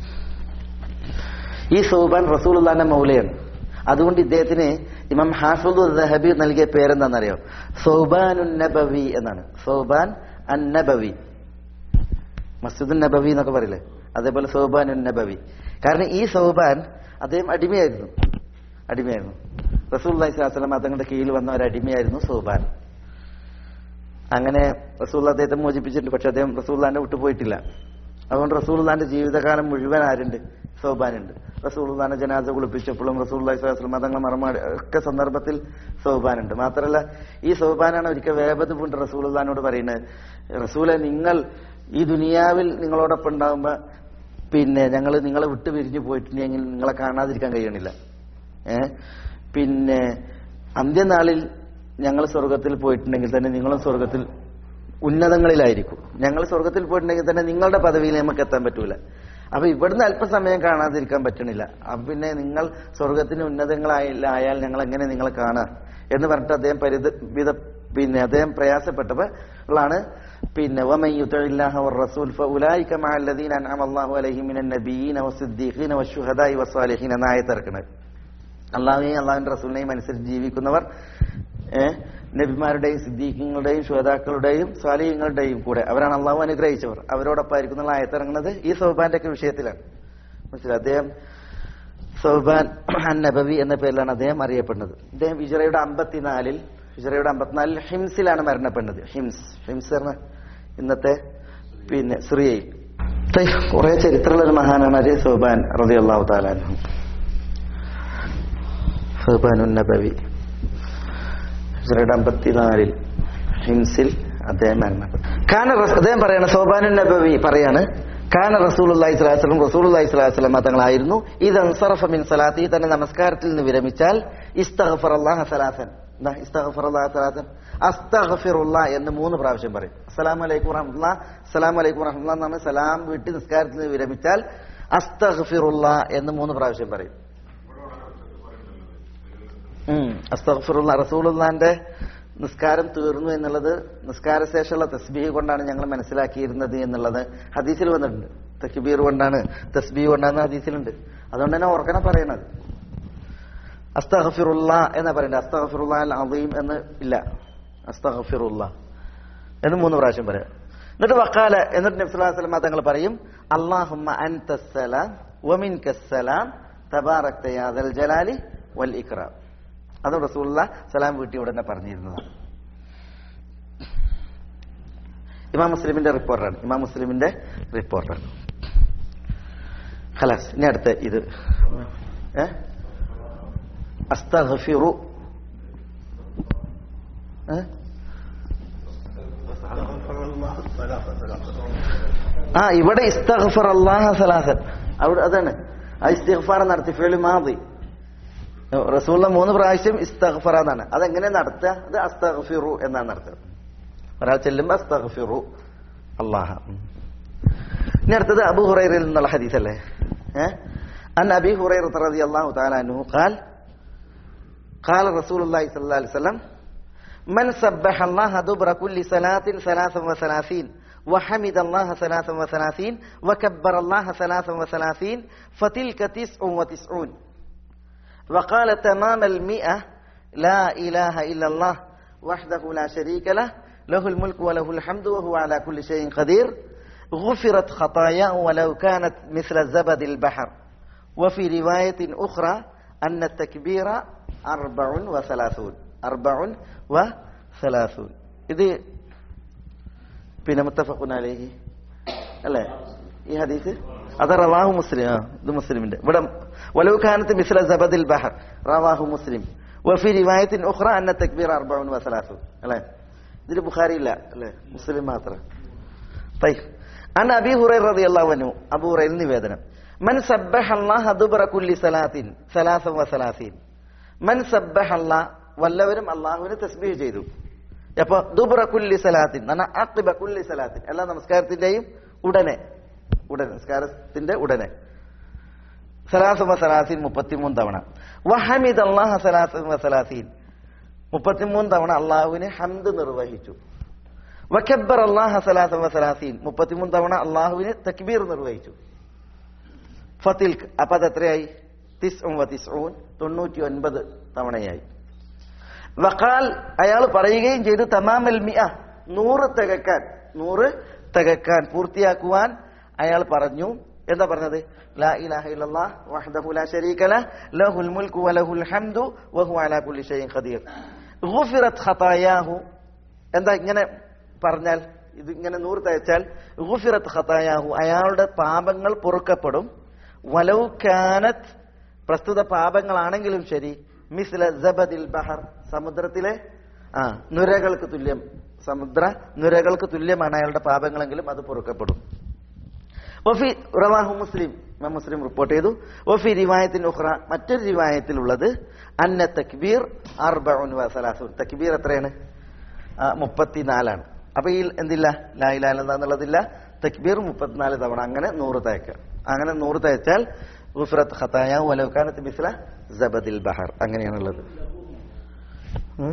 ഈ സൗബാൻ റസൂലുള്ളാന്റെ മൗലയാണ് അതുകൊണ്ട് ഇദ്ദേഹത്തിന് ഇമാം ഹാഫിദു ദഹബി നൽകിയ പേരെന്താണെന്നറിയോ സൗബാനുൻ നബവി എന്നാണ് സൗബാൻ അൻ നബവി മസ്ജിദുൻ നബവി എന്നൊക്കെ പറയില്ലേ അതേപോലെ സൗബാനുൻ നബവി കാരണം ഈ സൗബാൻ അദ്ദേഹം അടിമയായിരുന്നു അടിമയായിരുന്നു റസൂൽ സ്വലാസ്ലം തങ്ങളുടെ കീഴിൽ വന്ന ഒരു അടിമയായിരുന്നു സൗബാൻ അങ്ങനെ റസൂൽ അദ്ദേഹത്തെ മോചിപ്പിച്ചിട്ടുണ്ട് പക്ഷെ അദ്ദേഹം റസൂല്ലാന്റെ വിട്ടു പോയിട്ടില്ല അതുകൊണ്ട് റസൂൽദാന്റെ ജീവിതകാലം മുഴുവൻ ആരുണ്ട് സൗബാനുണ്ട് റസൂൽദാനെ ജനാസ കുളിപ്പിച്ചപ്പോഴും റസൂൽ സ്വലാസ്ലം തങ്ങൾ മറമാടി ഒക്കെ സന്ദർഭത്തിൽ സൗബാനുണ്ട് മാത്രമല്ല ഈ സൗബാനാണ് ഒരിക്കൽ വേപത് പൂണ്ട് റസൂൽദാനോട് പറയുന്നത് റസൂലെ നിങ്ങൾ ഈ ദുനിയാവിൽ നിങ്ങളോടൊപ്പം ഉണ്ടാകുമ്പോ പിന്നെ ഞങ്ങൾ നിങ്ങളെ വിട്ടു പിരിഞ്ഞു പോയിട്ടുണ്ടെങ്കിൽ നിങ്ങളെ കാണാതിരിക്കാൻ കഴിയണില്ല ഏ പിന്നെ അന്ത്യനാളിൽ ഞങ്ങൾ സ്വർഗത്തിൽ പോയിട്ടുണ്ടെങ്കിൽ തന്നെ നിങ്ങളും സ്വർഗത്തിൽ ഉന്നതങ്ങളിലായിരിക്കും ഞങ്ങൾ സ്വർഗത്തിൽ പോയിട്ടുണ്ടെങ്കിൽ തന്നെ നിങ്ങളുടെ പദവിയിൽ നമുക്ക് എത്താൻ പറ്റൂല അപ്പൊ ഇവിടുന്ന് അല്പസമയം കാണാതിരിക്കാൻ പറ്റണില്ല അപ്പൊ പിന്നെ നിങ്ങൾ സ്വർഗത്തിന് ഉന്നതങ്ങളായാൽ ഞങ്ങൾ എങ്ങനെ നിങ്ങളെ കാണാ എന്ന് പറഞ്ഞിട്ട് അദ്ദേഹം പരിത വിധ പിന്നെ അദ്ദേഹം പ്രയാസപ്പെട്ടപ്പോൾ ഉള്ളാണ് പിന്നെ ومن يطع الله والرسول فاولئك مع الذين انعم الله عليهم من النبيين والصديقين والشهداء والصالحين എന്ന ആയത്ത് ഇറക്കുന്നത് അള്ളാഹുവിനെയും അള്ളാഹുവിന്റെ റസൂലിനെയും അനുസരിച്ച് ജീവിക്കുന്നവർ ഏഹ് നബിമാരുടെയും സിദ്ദീഖങ്ങളുടെയും ശ്രോതാക്കളുടെയും സ്വാലിഹങ്ങളുടെയും കൂടെ അവരാണ് അള്ളാഹു അനുഗ്രഹിച്ചവർ അവരോടൊപ്പം ആയിരിക്കുന്ന ആയത്ത് ഇറങ്ങുന്നത് ഈ സൗബാന്റെ ഒക്കെ വിഷയത്തിലാണ് മനസ്സിലായി അദ്ദേഹം സൗബാൻ നബവി എന്ന പേരിലാണ് അദ്ദേഹം അറിയപ്പെടുന്നത് അദ്ദേഹം ഹിജറയുടെ അമ്പത്തിനാലിൽ ഹിജറയുടെ അമ്പത്തിനാലിൽ ഹിംസിലാണ് മരണപ്പെടുന്നത് ഹിംസ് ഹിംസ് പറഞ്ഞ ഇന്നത്തെ പിന്നെ സിറിയയിൽ കുറെ ചരിത്രമുള്ള ഒരു മഹാനാണ് അരി സൗബാൻ റതി അള്ളാഹു താലാനും സൗബാനുൻ നബവി ഹിജറയുടെ അമ്പത്തിനാലിൽ ഹിംസിൽ അദ്ദേഹം മരണപ്പെട്ടു കാന റസ്- അദ്ദേഹം പറയാണ് സൗബാനുൻ നബവി പറയാണ് കാന റസൂലുള്ളാഹി സ്വല്ലല്ലാഹു അലൈഹി വസല്ലം റസൂലുള്ളാഹി സ്വല്ലല്ലാഹു അലൈഹി വസല്ലം തങ്ങളായിരുന്നു ഇത് അൻസറഫ മിൻ സലാത്തി തന്നെ നമസ്കാരത്തിൽ നിന്ന് വിരമിച്ചാൽ ഇസ്തഗ്ഫറല്ലാഹ സലാസൻ എന്താ ഇസ്തഗ്ഫറല്ലാഹ സലാസൻ അസ്തഗ്ഫിറുല്ലാ എന്ന് മൂന്ന് പ്രാവശ്യം പറയും അസ്സലാമു അലൈക്കും വറഹ്മത്തുള്ളാഹ് അസ്സലാമു അലൈക്കും വറഹ്മത്തുള്ളാഹ് എന്ന് പറഞ്ഞ് സലാം വീട്ടി നിസ്കാരത്തിൽ നിന്ന് വിരമിച്ചാൽ അസ്തഗ്ഫിറുല്ലാ എന്ന് മൂന്ന് പ്രാവശ്യം പറയും അസ്തഗ്ഫിറുല്ലാ റസൂലുള്ളാന്റെ നിസ്കാരം തീർന്നു എന്നുള്ളത് നിസ്കാര ശേഷമുള്ള തസ്ബീഹ് കൊണ്ടാണ് ഞങ്ങൾ മനസ്സിലാക്കിയിരുന്നത് എന്നുള്ളത് ഹദീസിൽ വന്നിട്ടുണ്ട് തക്ബീർ കൊണ്ടാണ് തസ്ബീഹ് കൊണ്ടാണ് ഹദീസിലുണ്ട് അതുകൊണ്ട് തന്നെ ഓർക്കണം പറയണത് അസ്തഗ്ഫിറുല്ല എന്നാ പറയുന്നത് അസ്തഗ്ഫിറുല്ലാ അൽ അദീം എന്ന് ഇല്ല അസ്തഗ്ഫിറുല്ല എന്ന് മൂന്ന് പ്രാവശ്യം പറയാം എന്നിട്ട് വക്കാല എന്നിട്ട് നബ്സുല്ലാസ്ലമ തങ്ങൾ പറയും അള്ളാഹുമ്മ അൻതസ്സലാം വമിൻ കസ്സലാം തബാറക്ത യാദൽ ജലാലി വൽ ഇക്റാം അത് റസൂള്ള സലാം വീട്ടി ഉടനെ പറഞ്ഞിരുന്നതാണ് ഇമാം മുസ്ലിമിന്റെ റിപ്പോർട്ടാണ് ഇമാം മുസ്ലിമിന്റെ റിപ്പോർട്ടാണ് ഖലാസ് ഇനി അടുത്ത ഇത് ഏ അസ്തഗ്ഫിറു ഏ ആ ഇവിടെ ഇസ്തഗ്ഫർ അല്ലാഹ സലാസൻ അവിടെ അതാണ് ആ ഇസ്തിഗ്ഫാർ നടത്തി ഫേലു മാതി റസൂള്ള മൂന്ന് പ്രാവശ്യം ഇസ്തഗ്ഫർ എന്നാണ് അതെങ്ങനെ നടത്തുക അത് അസ്തഗ്ഫിറു എന്നാണ് നടത്തുക ഒരാൾ ചെല്ലുമ്പോ അസ്തഗ്ഫിറു അല്ലാഹ ഇനി അടുത്തത് അബു ഹുറൈറയിൽ നിന്നുള്ള ഹദീസ് അല്ലേ ഏഹ് അൻ അബി ഹുറൈറ റളിയല്ലാഹു തആല അൻഹു قال قال رسول الله صلى الله عليه وسلم من سبح الله دبر كل صلاة ثلاثا وثلاثين وحمد الله ثلاثا وثلاثين وكبر الله ثلاثا وثلاثين فتلك تسع وتسعون وقال تمام المئة لا إله إلا الله وحده لا شريك له له الملك وله الحمد وهو على كل شيء قدير غفرت خطاياه ولو كانت مثل زبد البحر وفي رواية أخرى أن التكبير أربع وثلاثون أربع وثلاثون ഇത് പിന്നെ മുത്തഫഖുൻ അലൈഹി അല്ലേ ഈ ഹദീസ് അത് റവാഹു മുസ്ലിം ആ ഇത് മുസ്ലിമിന്റെ ഇവിടെ വലവ് കാനത്ത് മിസ്ല സബദിൽ ബഹർ റവാഹു മുസ്ലിം വഫി റിവായത്തിൻ ഉഖ്റ അന്ന തക്ബീർ അർബഉൻ വസലാസു അല്ലേ ഇതിൽ ബുഖാരി ഇല്ല അല്ലേ മുസ്ലിം മാത്രം طيب عن ابي هريره رضي الله عنه ابو هريره നിവേദനം من سبح الله دبر كل صلاه ثلاثا وثلاثين من سبح الله വല്ലവരും അള്ളാഹുവിനെ തസ്ബീഹ് ചെയ്തു അപ്പൊ ദുബ്ര കുല്ലി സലാത്തിൻ എന്നാ അക്കിബ കുല്ലി സലാത്തിൻ എല്ലാ നമസ്കാരത്തിന്റെയും ഉടനെ ഉടനെ നമസ്കാരത്തിന്റെ ഉടനെ സലാസുമ സലാസീൻ മുപ്പത്തിമൂന്ന് തവണ വഹമിദ് അള്ളാഹ സലാസുമ സലാസീൻ മുപ്പത്തിമൂന്ന് തവണ അള്ളാഹുവിനെ ഹംദ് നിർവഹിച്ചു വക്കബ്ബർ അള്ളാഹ സലാസുമ സലാസീൻ മുപ്പത്തിമൂന്ന് തവണ അള്ളാഹുവിനെ തക്ബീർ നിർവഹിച്ചു ഫത്തിൽക്ക് അപ്പൊ അത് എത്രയായി തിസ് തിസ്ഊൻ തൊണ്ണൂറ്റി ഒൻപത് തവണയായി വഖാൽ അയാൾ പറയുകയും ചെയ്തു തമാമൽ മിഅ നൂറ് തികക്കാൻ നൂറ് തികക്കാൻ പൂർത്തിയാക്കുവാൻ അയാൾ പറഞ്ഞു എന്താ പറഞ്ഞത് ലാ ഇലാഹ ഇല്ലല്ലാഹ് വഹ്ദഹു ലാ ശരീക ലഹ് ലഹുൽ മുൽക്കു വലഹുൽ ഹംദു വഹു അലാ കുല്ലി ഷൈഇൻ ഖദീർ ഗുഫിറത് ഖതായാഹു എന്താ ഇങ്ങനെ പറഞ്ഞാൽ ഇത് ഇങ്ങനെ നൂറ് തയ്ച്ചാൽ ഗുഫിറത് ഖതായാഹു അയാളുടെ പാപങ്ങൾ പൊറുക്കപ്പെടും വലൗ കാനത് പ്രസ്തുത പാപങ്ങളാണെങ്കിലും ശരി മിസ്ല ജബദിൽ ബഹർ സമുദ്രത്തിലെ ആ നുരകൾക്ക് തുല്യം സമുദ്ര നുരകൾക്ക് തുല്യമാണ് അയാളുടെ പാപങ്ങളെങ്കിലും അത് പൊറുക്കപ്പെടും ഒഫി റവാഹു മുസ്ലിം ഇമാം മുസ്ലിം റിപ്പോർട്ട് ചെയ്തു ഒഫി റിവായത്തിന് ഉഖ്റ മറ്റൊരു റിവായത്തിലുള്ളത് അന്ന തക്ബീർ അർബഉൻ വസലാസുൻ തക്ബീർ എത്രയാണ് ആ, മുപ്പത്തിനാലാണ് അപ്പൊ ഈ എന്തില്ല ലായിലാല എന്നുള്ളതില്ല തക്ബീർ മുപ്പത്തിനാല് തവണ അങ്ങനെ നൂറ് തയ്ക്കുക അങ്ങനെ നൂറ് തയ്ച്ചാൽ ഗുഫ്രത്ത് ഖത്തായ വലൗക്കാനത്ത് ബിസ്ല സബദിൽ ബഹർ അങ്ങനെയാണുള്ളത് ഉം.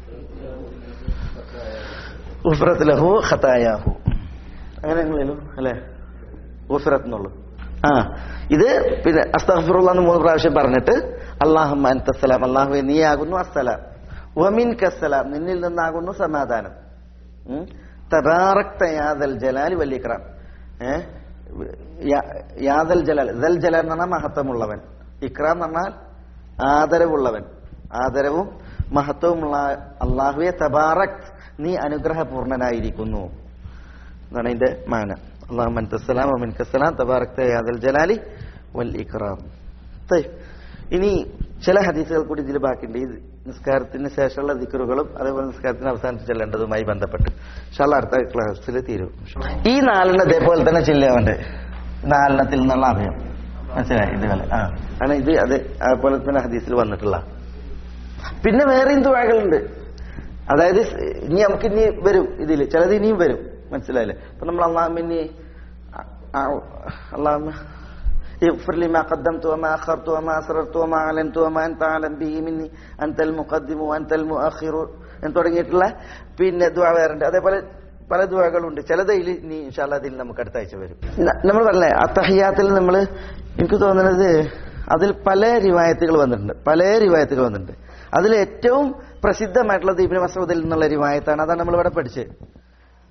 ഗുഫ്രത്ത് ലഹു ഖത്തായാഹു അങ്ങനെ ഞങ്ങളല്ലോ അല്ലേ ഗുഫ്രത്ത് എന്നുള്ളു ആ ഇത് പിന്നെ അസ്തഗ്ഫിറുള്ള എന്ന് മൂന്ന് പ്രാവശ്യം പറഞ്ഞിട്ട് അള്ളാഹുമ്മ അൻതസ്സലാം അള്ളാഹുവെ നീയാകുന്നു അസ്സലാം വമിൻ കസ്സലാം നിന്നിൽ നിന്നാകുന്നു സമാധാനം ഉം. തബാറക്ത യാദൽ ജലാൽ വല്ലിക്രാം ഏ യാ- യാദൽ ജലാൽ ദൽ ജലാൽ എന്ന് പറഞ്ഞാൽ മഹത്വമുള്ളവൻ ഇക്രാം എന്ന് പറഞ്ഞാൽ ആദരവുള്ളവൻ ആദരവും മഹത്വവുമുള്ള അള്ളാഹുവെ തബാറക് നീ അനുഗ്രഹപൂർണനായിരിക്കുന്നു എന്നാണ് അതിന്റെ മാന അള്ളാഹു മൻതസ്സലാം വമിൻ കസ്സലാം തബാറക്ത യാദൽ ജലാലി വൽ ഇക്രാം തയ്യ്. ഇനി ചില ഹദീസുകൾ കൂടി ഇതിൽ ബാക്കിയുണ്ട് ഈ നിസ്കാരത്തിന് ശേഷമുള്ള ദിക്കറുകളും അതേപോലെ നിസ്കാരത്തിന് അവസാനിച്ച് ചെല്ലേണ്ടതുമായി ബന്ധപ്പെട്ട് ഇൻഷാല്ലാ അടുത്ത ക്ലാസ്സിൽ തീരും ഈ നാലെണ്ണം ഇതേപോലെ തന്നെ ചെല്ലുന്നുണ്ട് നാലെണ്ണത്തിൽ നിന്നുള്ള അഭയം മനസ്സിലായി ഇതുപോലെ ആ ആണ് ഇത് അത് അതുപോലെ തന്നെ ഹദീസിൽ വന്നിട്ടുള്ള പിന്നെ വേറെയും ദുആകളുണ്ട് അതായത് ഇനി നമുക്ക് ഇനി വരും ഇതിൽ ചിലത് ഇനിയും വരും മനസ്സിലായില്ലേ അപ്പൊ നമ്മൾ അള്ളാഹുമിനി അള്ളാഹു اغفر لي ما قدمت وما أخرت وما أسررت وما أعلنت وما أنت أعلم به مني أنت المقدم وأنت المؤخر എന്ന് തുടങ്ങിയിട്ടുള്ള പിന്നെ ദുആ വേറുണ്ട് അതേപോലെ പല ദുആകളുണ്ട് ചിലതയിൽ ഇനി ഇൻഷാല്ല അതിൽ നമുക്ക് അടുത്ത ആഴ്ച വരും ന- നമ്മൾ പറഞ്ഞേ അത്തഹിയാത്തിൽ നമ്മൾ എനിക്ക് തോന്നുന്നത് അതിൽ പല റിവായത്തുകൾ വന്നിട്ടുണ്ട് പല റിവായത്തുകൾ വന്നിട്ടുണ്ട് അതിൽ ഏറ്റവും പ്രസിദ്ധമായിട്ടുള്ളത് ഇബിന് മസൂദിൽ നിന്നുള്ള റിവായത്താണ് അതാണ് നമ്മൾ ഇവിടെ പഠിച്ചത്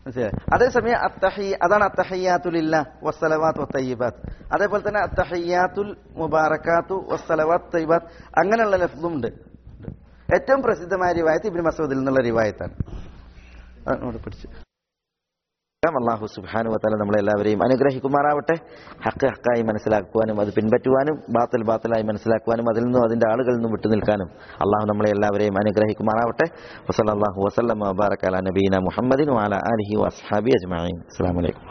മനസ്സിലായി അതേസമയം അത്തഹി അതാണ് അത്തഹയ്യാത്തുലില്ല വസ്സലവാത്ത് വത്തയ്യബാത്ത് അതേപോലെ തന്നെ അത്തഹയ്യാത്തുൽ മുബാറക്കാത്തു വസ്സലവാത്ത് തയ്യബാത്ത് അങ്ങനെയുള്ള ലഫ്ലും ഉണ്ട് ഏറ്റവും പ്രസിദ്ധമായ റിവായത്ത് ഇബ്നു മസൂദിൽ നിന്നുള്ള റിവായത്താണ് അതോട് പിടിച്ചു അള്ളാഹു സുബാനു വത്താല നമ്മളെല്ലാവരെയും അനുഗ്രഹിക്കുമാറാവട്ടെ ഹക്ക് ഹക്കായി മനസ്സിലാക്കുവാനും അത് പിൻപറ്റുവാനും ബാത്തൽ ബാത്തലായി മനസ്സിലാക്കുവാനും അതിൽ നിന്നും അതിന്റെ ആളുകളിൽ നിന്നും വിട്ടു നിൽക്കാനും അള്ളാഹു നമ്മളെ എല്ലാവരെയും അനുഗ്രഹിക്കുമാറാവട്ടെ വസല്ലാഹു വസ്ലം വബാറക്കാല നബീന മുഹമ്മദിനും അല അലഹി വസ്ഹാബി അജ്മാൻ അസ്സാം വലൈക്കും